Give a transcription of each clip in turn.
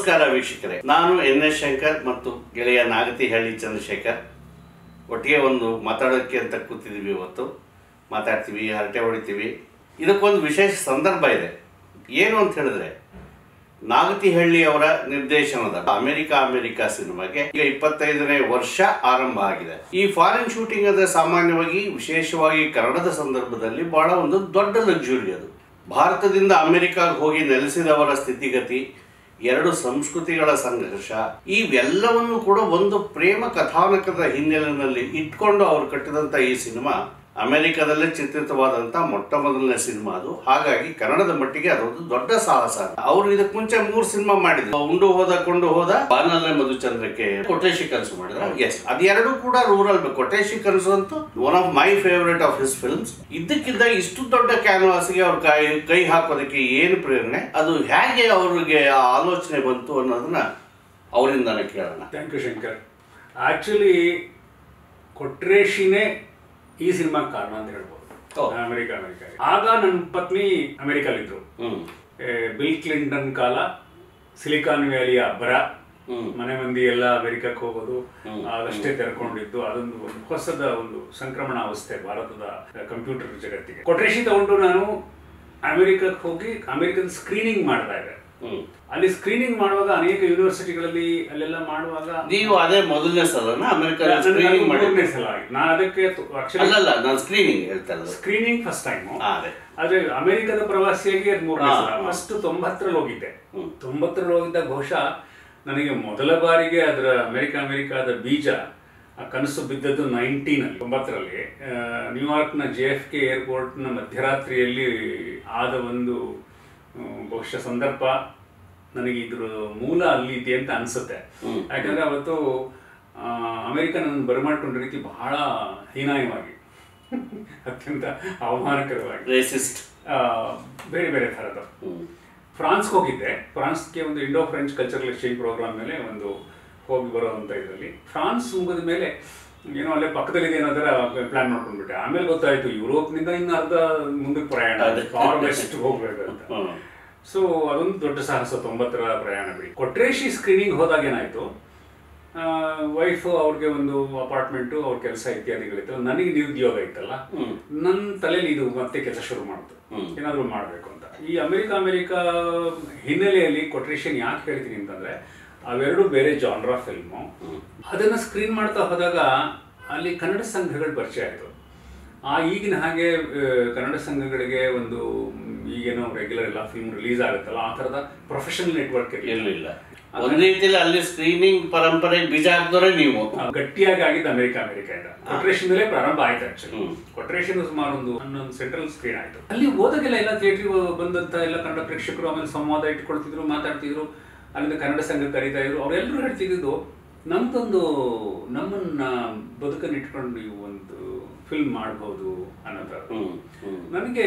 ನಮಸ್ಕಾರ ವೀಕ್ಷಕರೇ ನಾನು ಎನ್ ಎಸ್ ಶಂಕರ್ ಮತ್ತು ಗೆಳೆಯ ನಾಗತಿಹಳ್ಳಿ ಚಂದ್ರಶೇಖರ್ ಒಟ್ಟಿಗೆ ಒಂದು ಮಾತಾಡೋಕ್ಕೆ ಅಂತ ಕೂತಿದ್ದೀವಿ ಇವತ್ತು ಮಾತಾಡ್ತೀವಿ ಹರಟೆ ಹೊಡಿತೀವಿ ಇದಕ್ಕೊಂದು ವಿಶೇಷ ಸಂದರ್ಭ ಇದೆ ಏನು ಅಂತ ಹೇಳಿದ್ರೆ ನಾಗತಿಹಳ್ಳಿ ಅವರ ನಿರ್ದೇಶನದ ಅಮೆರಿಕ ಅಮೆರಿಕ ಸಿನಿಮಾಗೆ ಈಗ ಇಪ್ಪತ್ತೈದನೇ ವರ್ಷ ಆರಂಭ ಆಗಿದೆ ಈ ಫಾರಿನ್ ಶೂಟಿಂಗ್ ಅಂದ್ರೆ ಸಾಮಾನ್ಯವಾಗಿ ವಿಶೇಷವಾಗಿ ಕನ್ನಡದ ಸಂದರ್ಭದಲ್ಲಿ ಬಹಳ ಒಂದು ದೊಡ್ಡ ಲಕ್ಸುರಿ ಅದು ಭಾರತದಿಂದ ಅಮೆರಿಕಾಗೆ ಹೋಗಿ ನೆಲೆಸಿದವರ ಸ್ಥಿತಿಗತಿ ಎರಡು ಸಂಸ್ಕೃತಿಗಳ ಸಂಘರ್ಷ ಇವೆಲ್ಲವನ್ನು ಕೂಡ ಒಂದು ಪ್ರೇಮ ಕಥಾನಕದ ಹಿನ್ನೆಲೆಯಲ್ಲಿ ಇಟ್ಕೊಂಡು ಅವರು ಕಟ್ಟಿದಂಥ ಈ ಸಿನಿಮಾ ಅಮೆರಿಕದಲ್ಲೇ ಚಿತ್ರಿತವಾದಂಥ ಮೊಟ್ಟ ಮೊದಲನೇ ಸಿನಿಮಾ ಅದು ಹಾಗಾಗಿ ಕನ್ನಡದ ಮಟ್ಟಿಗೆ ಅದೊಂದು ದೊಡ್ಡ ಸಾಹಸ ಅವರು ಇದಕ್ಕೆ ಮುಂಚೆ ಮೂರು ಸಿನಿಮಾ ಮಾಡಿದ್ರು ಉಂಡು ಹೋದ ಕೊಂಡು ಹೋದ ಬಾನಲ್ಲೇ ಮಧುಚಂದ್ರಕ್ಕೆ ಕೊಟೇಶಿ ಕನಸು ಮಾಡಿದ್ರ ಎಸ್ ಅದೆರಡು ಕೂಡ ರೂರಲ್ ಕೊಟೇಶಿ ಕನಸು ಅಂತೂ one of my favourite of his films ಇದ್ದಕ್ಕಿದ್ದ ಇಷ್ಟು ದೊಡ್ಡ ಕ್ಯಾನ್ವಾಸ್ಗೆ ಅವ್ರ ಕೈ ಕೈ ಹಾಕೋದಕ್ಕೆ ಏನು ಪ್ರೇರಣೆ ಅದು ಹೇಗೆ ಅವ್ರಿಗೆ ಆ ಆಲೋಚನೆ ಬಂತು ಅನ್ನೋದನ್ನ ಅವರಿಂದಾನೆ ಕೇಳೋಣ ಥ್ಯಾಂಕ್ ಯು ಶಂಕರ್ ಆಕ್ಚುಲಿ ಕೊಟ್ರೇಶಿನೇ ಈ ಸಿನಿಮಾಗೆ ಕಾರಣ ಅಂತ ಹೇಳ್ಬೋದು ಓ. ಅಮೆರಿಕ ಅಮೆರಿಕ ಆಗ ನನ್ನ ಪತ್ನಿ ಅಮೆರಿಕಲ್ಲಿದ್ರು ಹ್ಮ್ ಏ, ಬಿಲ್ ಕ್ಲಿಂಟನ್ ಕಾಲ ಸಿಲಿಕಾನ್ ವ್ಯಾಲಿಯ ಅಬ್ಬರ ಹ್ಮ್. ಮನೆ ಮಂದಿ ಎಲ್ಲ ಅಮೆರಿಕಕ್ಕೆ ಹೋಗೋದು ಹ್ಮ್. ಅದಷ್ಟೇ ತೆರ್ಕೊಂಡಿದ್ದು ಅದೊಂದು ಒಂದು ಹೊಸದ ಒಂದು ಸಂಕ್ರಮಣ ಅವಸ್ಥೆ ಭಾರತದ ಕಂಪ್ಯೂಟರ್ ಜಗತ್ತಿಗೆ ಕೊಟ್ರೇಶಿ ತಗೊಂಡು ನಾನು ಅಮೆರಿಕಕ್ಕೆ ಹೋಗಿ ಅಮೆರಿಕದ ಸ್ಕ್ರೀನಿಂಗ್ ಮಾಡ್ತಾ ಇದ್ದೆ ಹ್ಮ್ ಅಲ್ಲಿ ಸ್ಕ್ರೀನಿಂಗ್ ಮಾಡುವಾಗ ಅನೇಕ ಯೂನಿವರ್ಸಿಟಿಗಳಲ್ಲಿ ಅಲ್ಲೆಲ್ಲ ಮಾಡುವಾಗ ನೀವು ಅದೇ ಮೊದಲನೇ ಸಲನ ಅಮೆರಿಕ ನನಗೆ ಸ್ಕ್ರೀನಿಂಗ್ ಅದು ಮಾಡಿ ಮೂರನೇ ಸಲ ಆಯ್ತು ನಾನು ಅದಕ್ಕೆ ಆಕ್ಚುಲಿ ಅಲ್ಲಲ್ಲ ನಾನು ಸ್ಕ್ರೀನಿಂಗ್ ಹೇಳ್ತಾ ಇರೋದು ಸ್ಕ್ರೀನಿಂಗ್ ಫಸ್ಟ್ ಟೈಮು ಹಾ, ಅದೇ ಆದ್ರೆ ಅಮೆರಿಕದ ಪ್ರವಾಸಿಯಾಗಿ ಅದು ಮೂರನೇ ಹಾ, ಸಲ ಹಾ. ಫಸ್ಟ್ ತೊಂಬತ್ತರಲ್ಲಿ ಹೋಗಿದ್ದೆ ಹ್ಮ್. ತೊಂಬತ್ತರಲ್ಲಿ ಹೋಗಿದ್ದ ಬಹುಶಃ ನನಗೆ ಮೊದಲ ಬಾರಿಗೆ ಅದರ ಅಮೆರಿಕ ಅಮೆರಿಕಾದ ಬೀಜ ಆ ಕನಸು ಬಿದ್ದದ್ದು ನೈನ್ಟೀನಲ್ಲಿ ತೊಂಬತ್ತರಲ್ಲಿ ಆ, ನ್ಯೂಯಾರ್ಕ್ನ ಜೆ ಎಫ್ ಕೆ ಏರ್ಪೋರ್ಟ್ನ ಮಧ್ಯರಾತ್ರಿಯಲ್ಲಿ ಆದ ಒಂದು ಆ, ಬಹುಶಃ ಸಂದರ್ಭ ನನಗೆ ಇದ್ರ ಮೂಲ ಅಲ್ಲಿ ಇದೆ ಅಂತ ಅನ್ಸುತ್ತೆ ಹ್ಮ್. ಯಾಕಂದ್ರೆ ಅವತ್ತು ಆ, ಅಮೆರಿಕ ನನ್ನ ಬರಮಾಡ್ಕೊಂಡ ರೀತಿ ಬಹಳ ಹೀನಾಯವಾಗಿ ಅತ್ಯಂತ ಅವಮಾನಕರವಾಗಿ ರೇಸಿಸ್ಟ್ ಆ, ಬೇರೆ ಬೇರೆ ಥರದ ಹ್ಮ್ ಫ್ರಾನ್ಸ್ಗೆ ಹೋಗಿದ್ದೆ ಫ್ರಾನ್ಸ್ಗೆ ಒಂದು Indo French cultural exchange programme ಮೇಲೆ ಒಂದು ಹೋಗಿ ಬರೋವಂಥ ಇದರಲ್ಲಿ ಫ್ರಾನ್ಸ್ ಮುಗಿದ ಮೇಲೆ ಏನೋ ಅಲ್ಲೇ ಪಕ್ಕದಲ್ಲಿದೆ ಅನ್ನೋ ಥರ ಪ್ಲಾನ್ ಮಾಡ್ಕೊಂಡ್ಬಿಟ್ಟೆ ಆಮೇಲೆ ಗೊತ್ತಾಯ್ತು ಯುರೋಪ್ನಿಂದ ಇನ್ನು ಅರ್ಧ ಮುಂದಕ್ಕೆ ಪ್ರಯಾಣ ಅದೇ. ಫಾರ್ ವೆಸ್ಟ್ ಹೋಗ್ಬೇಕು ಅಂತ ಹ್ಮ್ ಸೊ ಅದೊಂದು ದೊಡ್ಡ ಸಾಹಸ ತೊಂಬತ್ತರ ಪ್ರಯಾಣ ಬಿಡಿ ಕೊಟ್ರೇಶಿ ಸ್ಕ್ರೀನಿಂಗ್ ಹೋದಾಗ ಏನಾಯ್ತು ವೈಫ್ ಅವ್ರಿಗೆ ಒಂದು ಅಪಾರ್ಟ್ಮೆಂಟು ಅವ್ರ ಕೆಲಸ ಇತ್ಯಾದಿಗಳಿತ್ತು ನನಗೆ ನಿರುದ್ಯೋಗ ಇತ್ತಲ್ಲ ಹ್ಮ್. ನನ್ನ ತಲೆಯಲ್ಲಿ ಇದು ಮತ್ತೆ ಕೆಲಸ ಶುರು ಮಾಡ್ತು ಹ್ಮ್. ಏನಾದರೂ ಮಾಡಬೇಕು ಅಂತ ಈ ಅಮೆರಿಕ ಅಮೆರಿಕ ಹಿನ್ನೆಲೆಯಲ್ಲಿ ಕೊಟ್ರೇಶನ್ ಯಾಕೆ ಹೇಳ್ತೀನಿ ಅಂತಂದ್ರೆ ಅವೆರಡು ಬೇರೆ ಜಾನ್ರಾ ಫಿಲ್ಮು ಅದನ್ನ ಸ್ಕ್ರೀನ್ ಮಾಡ್ತಾ ಹೋದಾಗ ಅಲ್ಲಿ ಕನ್ನಡ ಸಂಘಗಳು ಪರಿಚಯ ಆಯಿತು ಆ ಈಗಿನ ಹಾಗೆ ಆ, ಕನ್ನಡ ಸಂಘಗಳಿಗೆ ಒಂದು ಮ್, ಈಗೇನೋ ರೆಗ್ಯುಲರ್ ಎಲ್ಲ ಫಿಲ್ಮ್ ರಿಲೀಸ್ ಆಗುತ್ತಲ್ಲ ಆ ಥರದ ಪ್ರೊಫೆಷನಲ್ ನೆಟ್ವರ್ಕ್ ಇರ್ಲಿಲ್ಲ ಒಂದ್ ರೀತಿಯಲ್ಲಿ ಅಲ್ಲಿ ಸ್ಕ್ರೀನಿಂಗ್ ಪರಂಪರೆಗೆ ಬೀಜ ಹಾಕಿದವರೇ ನೀವು ಗಟ್ಟಿಯಾಗಿ ಆಗಿದ್ದು ಅಮೆರಿಕ ಅಮೆರಿಕ ಇಂದ ಕೊಟ್ರೇಶನ್ ಮೇಲೆ ಪ್ರಾರಂಭ ಆಯ್ತು ಆಕ್ಚುಲಿ ಹ್ಮ್. ಕೊಟ್ರೇಶನ್ ಸುಮಾರು ಒಂದು ಹನ್ನೊಂದು ಸೆಂಟ್ರಲ್ ಸ್ಕ್ರೀನ್ ಆಯ್ತು ಅಲ್ಲಿ ಹೋದಾಗೆಲ್ಲ ಎಲ್ಲ ಥಿಯೇಟ್ರಿಗೆ ಬಂದಂತ ಎಲ್ಲ ಕನ್ನಡ ಪ್ರೇಕ್ಷಕರು ಆಮೇಲೆ ಸಂವಾದ ಇಟ್ಕೊಳ್ತಿದ್ರು ಮಾತಾಡ್ತಿದ್ರು ಅಲ್ಲಿಂದ ಕನ್ನಡ ಸಂಘ ಕರೀತಾ ಇದ್ರು ಅವರೆಲ್ಲರೂ ಹೇಳ್ತಿದ್ದು ನಮ್ದೊಂದು ನಮ್ಮನ್ನ ಬದುಕನ್ನು ಇಟ್ಕೊಂಡು ನೀವು ಒಂದು ಫಿಲ್ಮ್ ಮಾಡ್ಬೋದು ಅನ್ನೋ ಥರ ಹ್ಮ್ ಹ್ಮ್ ನನಗೆ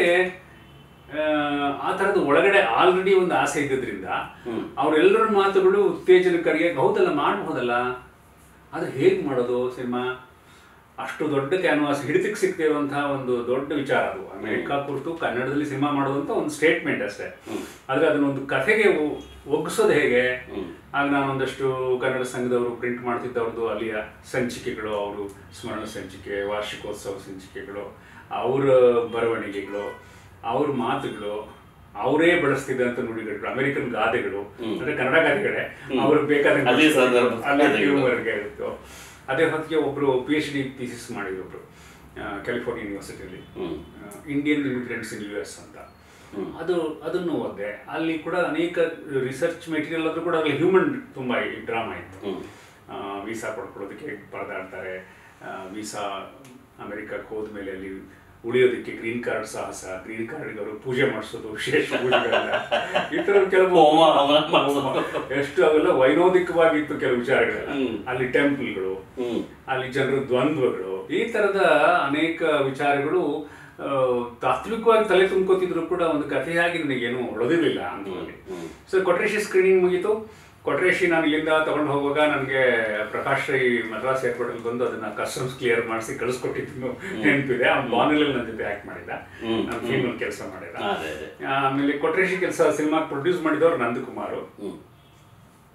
ಆ, ಆ ಥರದ ಒಳಗಡೆ ಆಲ್ರೆಡಿ ಒಂದು ಆಸೆ ಇದ್ದಿದ್ರಿಂದ ಹ್ಮ್. ಅವರೆಲ್ಲರ ಮಾತುಗಳು ಉತ್ತೇಜನಕಾರಿಯಾಗಿ ಹೌದಲ್ಲ ಮಾಡ್ಬೋದಲ್ಲ ಅದು ಹೇಗೆ ಮಾಡೋದು ಸಿನಿಮಾ ಅಷ್ಟು ದೊಡ್ಡ ಕ್ಯಾನ್ವಾಸ್ ಹಿಡಿತಕ್ಕೆ ಸಿಗ್ತಿರುವಂತಹ ಒಂದು ದೊಡ್ಡ ವಿಚಾರ ಅದು ಅಮೆರಿಕ ಕುರಿತು ಕನ್ನಡದಲ್ಲಿ ಸಿನಿಮಾ ಮಾಡುವಂತ ಒಂದು ಸ್ಟೇಟ್ಮೆಂಟ್ ಅಷ್ಟೇ ಆದ್ರೆ ಅದನ್ನ ಒಂದು ಕಥೆಗೆ ಒ- ಒಗ್ಗಿಸೋದು ಹೇಗೆ ಆಗ ನಾನು ಒಂದಷ್ಟು ಕನ್ನಡ ಸಂಘದವರು ಪ್ರಿಂಟ್ ಮಾಡ್ತಿದ್ದವ್ರದ್ದು ಅಲ್ಲಿಯ ಸಂಚಿಕೆಗಳು ಅವರು ಸ್ಮರಣ ಸಂಚಿಕೆ ವಾರ್ಷಿಕೋತ್ಸವ ಸಂಚಿಕೆಗಳು ಅವರ ಬರವಣಿಗೆಗಳು ಅವ್ರ ಮಾತುಗಳು ಅವರೇ ಬಳಸ್ತಿದ್ದಂತ ನುಡಿಗಟ್ಟುಗಳು ಅಮೆರಿಕನ್ ಗಾದೆಗಳು ಅಂದ್ರೆ ಕನ್ನಡ ಗಾದೆಗಳೇ ಅವ್ರು ಬೇಕಾದ ಅಲ್ಲಿ ಸಂದರ್ಭ ಗಾದೆಗಳು. ವರ್ಗ ಇತ್ತು ಅದೇ ಹೊತ್ತಿಗೆ ಒಬ್ರು ಪಿ ಎಚ್ ಡಿ ಥೀಸಿಸ್ ಮಾಡಿದ್ರು ಒಬ್ರು ಕ್ಯಾಲಿಫೋರ್ನಿಯಾ ಯೂನಿವರ್ಸಿಟಿಯಲ್ಲಿ ಹ್ಮ್ Indian immigrants in U S ಅಂತ ಅದು ಅದನ್ನು ಓದಿದೆ ಅಲ್ಲಿ ಕೂಡ ಅನೇಕ ರಿಸರ್ಚ್ ಮೆಟೀರಿಯಲ್ ಆದ್ರೂ ಕೂಡ ಅಲ್ಲಿ ಹ್ಯೂಮನ್ ತುಂಬ ಡ್ರಾಮಾ ಇತ್ತು ಹ್ಮ್. ವೀಸಾ ಪಡ್ಕೊಳ್ಳೋದಕ್ಕೆ ಹೇಗೆ ಪರದಾಡ್ತಾರೆ ವೀಸಾ ಅಮೆರಿಕಕ್ಕೆ ಹೋದ್ಮೇಲೆ ಅಲ್ಲಿ ಉಳಿಯೋದಕ್ಕೆ ಗ್ರೀನ್ ಕಾರ್ಡ್ ಸಾಹಸ ಗ್ರೀನ್ ಕಾರ್ಡ್ಗೆ ಅವರು ಪೂಜೆ ಮಾಡಿಸೋದು ವಿಶೇಷ ಪೂಜೆಗಳೆಲ್ಲ ಈ ಥರ ಕೆಲವು ಹೋಮ, ಹವನ ಮಾಡ್ಸೋದು. ಎಷ್ಟು ಅವೆಲ್ಲ ವೈನೋದಿಕವಾಗಿತ್ತು ಕೆಲವು ವಿಚಾರಗಳೆಲ್ಲ ಹ್ಮ್. ಅಲ್ಲಿ ಟೆಂಪಲ್ಗಳು ಹ್ಮ್ ಅಲ್ಲಿ ಜನರ ದ್ವಂದ್ವಗಳು ಈ ತರದ ಅನೇಕ ವಿಚಾರಗಳು ಆ, ತಾತ್ವಿಕವಾಗಿ ತಲೆ ತುಂಬ್ಕೋತಿದ್ರು ಕೂಡ ಒಂದು ಕಥೆಯಾಗಿ ನನಗೇನು ಹೊಳೆದಿರಲಿಲ್ಲ ಅಂಥಲ್ಲಿ ಸೊ ಕೊಟ್ರೇಶಿ ಸ್ಕ್ರೀನಿಂಗ್ ಮುಗೀತು ಕೊಟ್ರೇಶಿ ನಾನು ಇಲ್ಲಿಂದ ತಗೊಂಡು ಹೋಗುವಾಗ ನನಗೆ ಪ್ರಕಾಶ್ ರೈ ಮದ್ರಾಸ್ ಏರ್ಪೋರ್ಟಲ್ಲಿ ಬಂದು ಅದನ್ನ ಕಸ್ಟಮ್ಸ್ ಕ್ಲಿಯರ್ ಮಾಡಿಸಿ ಕಳಿಸ್ಕೊಟ್ಟಿದ್ದು ನೆನಪಿದೆ ಅವ್ನು ಬಾನಲ್ಲಿ ನನ್ನ ಜೊತೆ ಆಕ್ಟ್ ಮಾಡಿದ ಹ್ಮ್, ನಾನು ಫಿಲ್ಮಲ್ಲಿ ಕೆಲಸ ಮಾಡಿದ ಅದೇ ಅದೇ ಆಮೇಲೆ ಕೊಟ್ರೇಶಿ ಕೆಲಸ ಸಿನಿಮಾ ಪ್ರೊಡ್ಯೂಸ್ ಮಾಡಿದವರು ನಂದಕುಮಾರು ಹ್ಮ್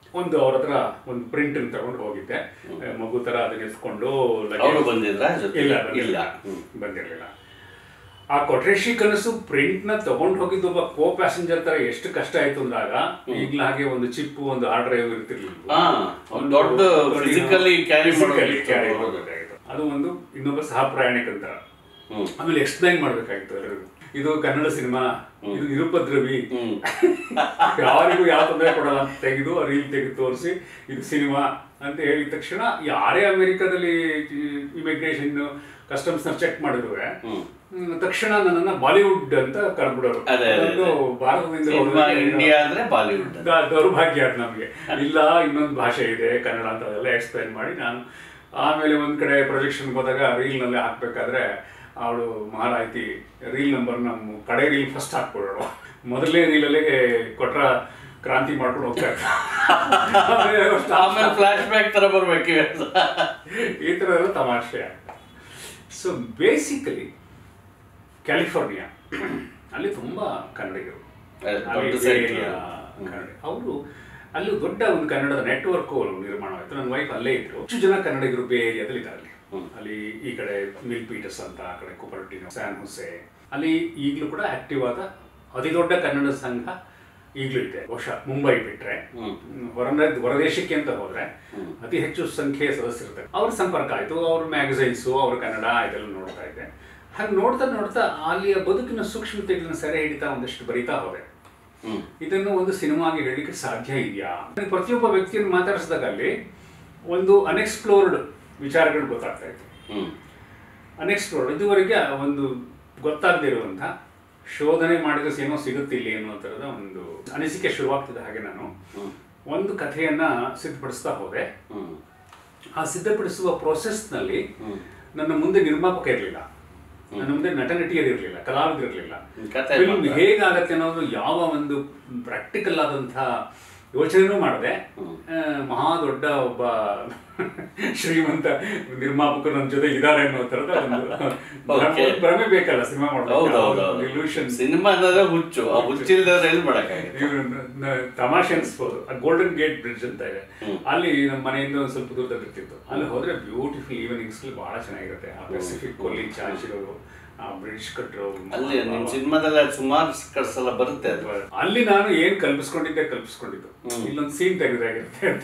ಒಂದು ಅವ್ರ ಹತ್ರ ಒಂದು ಪ್ರಿಂಟ್ ತಗೊಂಡು ಹೋಗಿದ್ದೆ ಮಗು ತರ ಅದನ್ನ ಎತ್ಕೊಂಡು luggage- ಅವರು ಬಂದಿದ್ರಾ ಜೊತೆ ಇಲ್ಲ ಇಲ್ಲ ಬಂದಿಲ್ಲ ಹ್ಮ್. ಬಂದಿರಲಿಲ್ಲ ಆ ಕೊಟ್ರೇಶಿ ಕನಸು ಪ್ರಿಂಟ್ ನ ತಗೊಂಡು ಹೋಗಿದ್ದು ಒಬ್ಬ ಕೋ ಪ್ಯಾಸೆಂಜರ್ ತರ ಎಷ್ಟು ಕಷ್ಟ ಆಯ್ತು ಅಂದಾಗ ಈಗ್ಲ ಹಾಗೆ ಒಂದು ಚಿಪ್ ಒಂದು ಹಾರ್ಡ್ ಡ್ರೈವ್ ಇರ್ತಿರ್ಲಿಲ್ಲ ಹಾ ಒಂದು ದೊಡ್ಡ ಫಿಸಿಕಲಿ ಕ್ಯಾರಿ Physically carry ಮಾಡೋದು ಮಾಡ್ಬೇಕಾಗಿತ್ತು. ಅದು ಒಂದು ಇನ್ನೊಬ್ಬ ಸಹ ಪ್ರಯಾಣಿಕಂತ ಹ್ಮ್ ಆಮೇಲೆ ಎಕ್ಸ್ಪ್ಲೈನ್ ಮಾಡ್ಬೇಕಾಗಿತ್ತು ಎಲ್ಲರಿಗೂ ಇದು ಕನ್ನಡ ಸಿನಿಮಾ ಇದು ನಿರುಪದ್ರವಿ ಹ್ಮ್ ಯಾರಿಗೂ ಯಾವ ತೊಂದರೆ ಕೊಡಲ್ಲ ಅಂತ ತೆಗೆದು ರೀಲ್ ತೆಗೆದು ತೋರಿಸಿ ಇದು ಸಿನಿಮಾ ಅಂತ ಹೇಳಿದ ತಕ್ಷಣ ಯಾರೇ ಅಮೆರಿಕದಲ್ಲಿ ಇಮಿಗ್ರೇಷನ್ ಕಸ್ಟಮ್ಸ್ ನ ಚೆಕ್ ಮಾಡಿದ್ರು ಹ್ಮ್ ಹ್ಮ್, ತಕ್ಷಣ ನನ್ನನ್ನ ಬಾಲಿವುಡ್ ಅಂತ ಕರ್ಬಿಡೋರು ಅದೇ, ಅದೇ, ಅದೊಂದು ಭಾರತದಿಂದ ಸಿನಿಮಾ ಹೋದ್ರೆ ಇಂಡಿಯಾ ಅಂದ್ರೆ ಬಾಲಿವುಡ್ ದ- ದೌರ್ಭಾಗ್ಯ ಅದು ನಮಗೆ ಇಲ್ಲ ಇನ್ನೊಂದು ಭಾಷೆ ಇದೆ ಕನ್ನಡ ಅಂತ ಅದೆಲ್ಲ ಎಕ್ಸ್ಪ್ಲೈನ್ ಮಾಡಿ ನಾನು ಆಮೇಲೆ ಒಂದ್ ಕಡೆ ಪ್ರೊಜೆಕ್ಷನ್ಗೆ ಹೋದಾಗ ರೀಲ್ನಲ್ಲಿ ಹಾಕ್ಬೇಕಾದ್ರೆ ಅವಳು ಮಹಾರಾಯ್ತಿ ರೀಲ್ ನಂಬರ್ ನಮ್ಮ ಕಡೆ ರೀಲ್ ಫಸ್ಟ್ ಹಾಕ್ಬಿಡೋಳು ಮೊದಲನೇ ರೀಲಲ್ಲೇ ಕೊಟ್ರ ಕ್ರಾಂತಿ ಮಾಡ್ಕೊಂಡು ಹೋಗ್ತಾ ಇದ್ದ. ಆಮೇಲೆ ಅವ್ರು stop ಆಮೇಲೆ ಫ್ಲಾಶ್ ಬ್ಯಾಕ್ ತರ ಬರ್ಬೇಕು ಈ ಥರ ಎಲ್ಲ ತಮಾಷೆ ಸೊ ಬೇಸಿಕಲಿ ಕ್ಯಾಲಿಫೋರ್ನಿಯಾ ಅಲ್ಲಿ ತುಂಬಾ ಕನ್ನಡಿಗರು ಅದೇ, ಅಲ್ಲಿ ದೊಡ್ಡ center. area ಕನ್ನಡ ಅವರು ಅಲ್ಲಿ ದೊಡ್ಡ ಒಂದು ಕನ್ನಡದ ನೆಟ್ವರ್ಕ್ ನಿರ್ಮಾಣ ಆಯ್ತು ನನ್ನ ವೈಫ್ ಅಲ್ಲೇ ಇದ್ರು ಹೆಚ್ಚು ಜನ ಕನ್ನಡಿಗರು ಬೇ ಏರಿಯಾದಲ್ಲಿ ಇದ್ದಾರೆ ಅಲ್ಲಿ ಅಲ್ಲಿ ಈ ಕಡೆ ಮಿಲ್ ಪೀಟರ್ಸ್ ಅಂತ ಆ ಕಡೆ ಕುಪರ್ಟಿನೋ ಸ್ಯಾನ್ ಹುಸೆ ಅಲ್ಲಿ ಈಗಲೂ ಕೂಡ ಆಕ್ಟಿವ್ ಆದ ಅತಿ ದೊಡ್ಡ ಕನ್ನಡ ಸಂಘ ಈಗಲೂ ಇದೆ ಬಹುಶಃ ಮುಂಬೈ ಬಿಟ್ರೆ ಹ್ಮ್. ಹೊರ ಹೊರದೇಶಕ್ಕೆ ಅಂತ ಹೋದ್ರೆ ಅತಿ ಹೆಚ್ಚು ಸಂಖ್ಯೆಯ ಸದಸ್ಯರಿರ್ತಾರೆ ಅವ್ರ ಸಂಪರ್ಕ ಆಯ್ತು ಅವ್ರ ಮ್ಯಾಗಝೈನ್ಸು ಅವ್ರ ಕನ್ನಡ ಇದೆಲ್ಲ ನೋಡ್ತಾ ಇದ್ದೆ ಹಾಗೆ ನೋಡ್ತಾ ನೋಡ್ತಾ ಅಲ್ಲಿಯ ಬದುಕಿನ ಸೂಕ್ಷ್ಮತೆಗಳನ್ನ ಸೆರೆ ಹಿಡಿತಾ ಒಂದಷ್ಟು ಬರಿತಾ ಹೋದೆ ಹ್ಮ್ ಇದನ್ನು ಒಂದು ಸಿನಿಮಾಗೆ ಹೇಳಲಿಕ್ಕೆ ಸಾಧ್ಯ ಇದೆಯಾ ಪ್ರತಿಯೊಬ್ಬ ವ್ಯಕ್ತಿಯನ್ನು ಮಾತಾಡಿಸಿದಾಗ ಅಲ್ಲಿ ಒಂದು ಅನ್ಎಕ್ಸ್ಪ್ಲೋರ್ಡ್ ವಿಚಾರಗಳು ಗೊತ್ತಾಗ್ತಾ ಇತ್ತು ಹ್ಮ್ ಅನ್ಎಕ್ಸ್ಪ್ಲೋರ್ಡ್ ಇದುವರೆಗೆ ಒಂದು ಗೊತ್ತಾಗದೇ ಇರುವಂಥ ಶೋಧನೆ ಮಾಡಿದ್ರೆ ಏನೋ ಸಿಗುತ್ತೆ ಇಲ್ಲಿ ಅನ್ನೋ ಥರದ ಒಂದು ಅನಿಸಿಕೆ ಶುರುವಾಗ್ತದೆ ಹಾಗೆ ನಾನು ಹ್ಮ್ ಒಂದು ಕಥೆಯನ್ನ ಸಿದ್ಧಪಡಿಸ್ತಾ ಹೋದೆ ಹ್ಮ್ ಆ ಸಿದ್ಧಪಡಿಸುವ ಪ್ರೋಸೆಸ್ನಲ್ಲಿ ಹ್ಮ್. ನನ್ನ ಮುಂದೆ ನಿರ್ಮಾಪಕ ಇರಲಿಲ್ಲ ನನ್ನ ಮುಂದೆ ನಟ ನಟಿಯರಿರಲಿಲ್ಲ ಕಲಾವಿದರಿರಲಿಲ್ಲ ಕಥೆ ಫಿಲ್ಮ್ ಮಾತ್ರ. ಹೇಗಾಗತ್ತೆ ಅನ್ನೋದು ಯಾವ ಒಂದು ಪ್ರಾಕ್ಟಿಕಲ್ ಆದಂತಹ ಯೋಚನೆನೂ ಮಾಡಿದೆ ಮಹಾ ದೊಡ್ಡ ಒಬ್ಬ ಶ್ರೀಮಂತ ನಿರ್ಮಾಪಕರು ನನ್ನ ಜೊತೆ ಇದ್ದಾರೆ ಅನ್ನೋ ಥರದ ಒಂದು ಭ್ರಮೆ- Okay. ಭ್ರಮೆ ಬೇಕಲ್ಲ ಸಿನಿಮಾ ಹೌದೌದು ಇಲ್ಯೂಷನ್ ಸಿನಿಮಾ ಅನ್ನೋದೇ ಹುಚ್ಚು ಆ ಹುಚ್ಚಿಲ್ದವ್ರು ಎಲ್ಲಿ ಮಾಡಕ್ಕಾಗುತ್ತೆ ಇವ್ರು ನ- ನ- ತಮಾಷೆ ಅನ್ಸ್ಬೋದು ಆ ಗೋಲ್ಡನ್ ಗೇಟ್ ಬ್ರಿಡ್ಜ್ ಅಂತ ಇದೆ ಅಲ್ಲಿ ನಮ್ಮ ಮನೆಯಿಂದ ಒಂದು ಸ್ವಲ್ಪ ದೂರದಲ್ಲಿ ಇರ್ತಿತ್ತು ಅಲ್ಲಿ ಹೋದ್ರೆ ಬ್ಯೂಟಿಫುಲ್ ಈವ್ನಿಂಗ್ಸ್ ಬಹಳ ಚೆನ್ನಾಗಿರುತ್ತೆ ಆ ಪೆಸಿಫಿಕ್ ಕೊಲ್ಲಿ ಚಾಚಿರೋರು ಆ ಬ್ರಿಡ್ಜ್ ಕಟ್ಟರು ಅಲ್ಲಿ ನಿಮ್ ಸಿನಿಮಾದಲ್ಲಿ ಸುಮಾರು ಸಲ ಬರುತ್ತೆ ಅದು ಅಲ್ಲಿ ನಾನು ಏನ್ ಕಲ್ಪಿಸ್ಕೊಂಡಿದ್ದೆ ಕಲ್ಪಿಸ್ಕೊಂಡಿದ್ದು ಇಲ್ಲೊಂದು ಸೀನ್ ತೆಗೆದಾಗಿರುತ್ತೆ ಅಂತ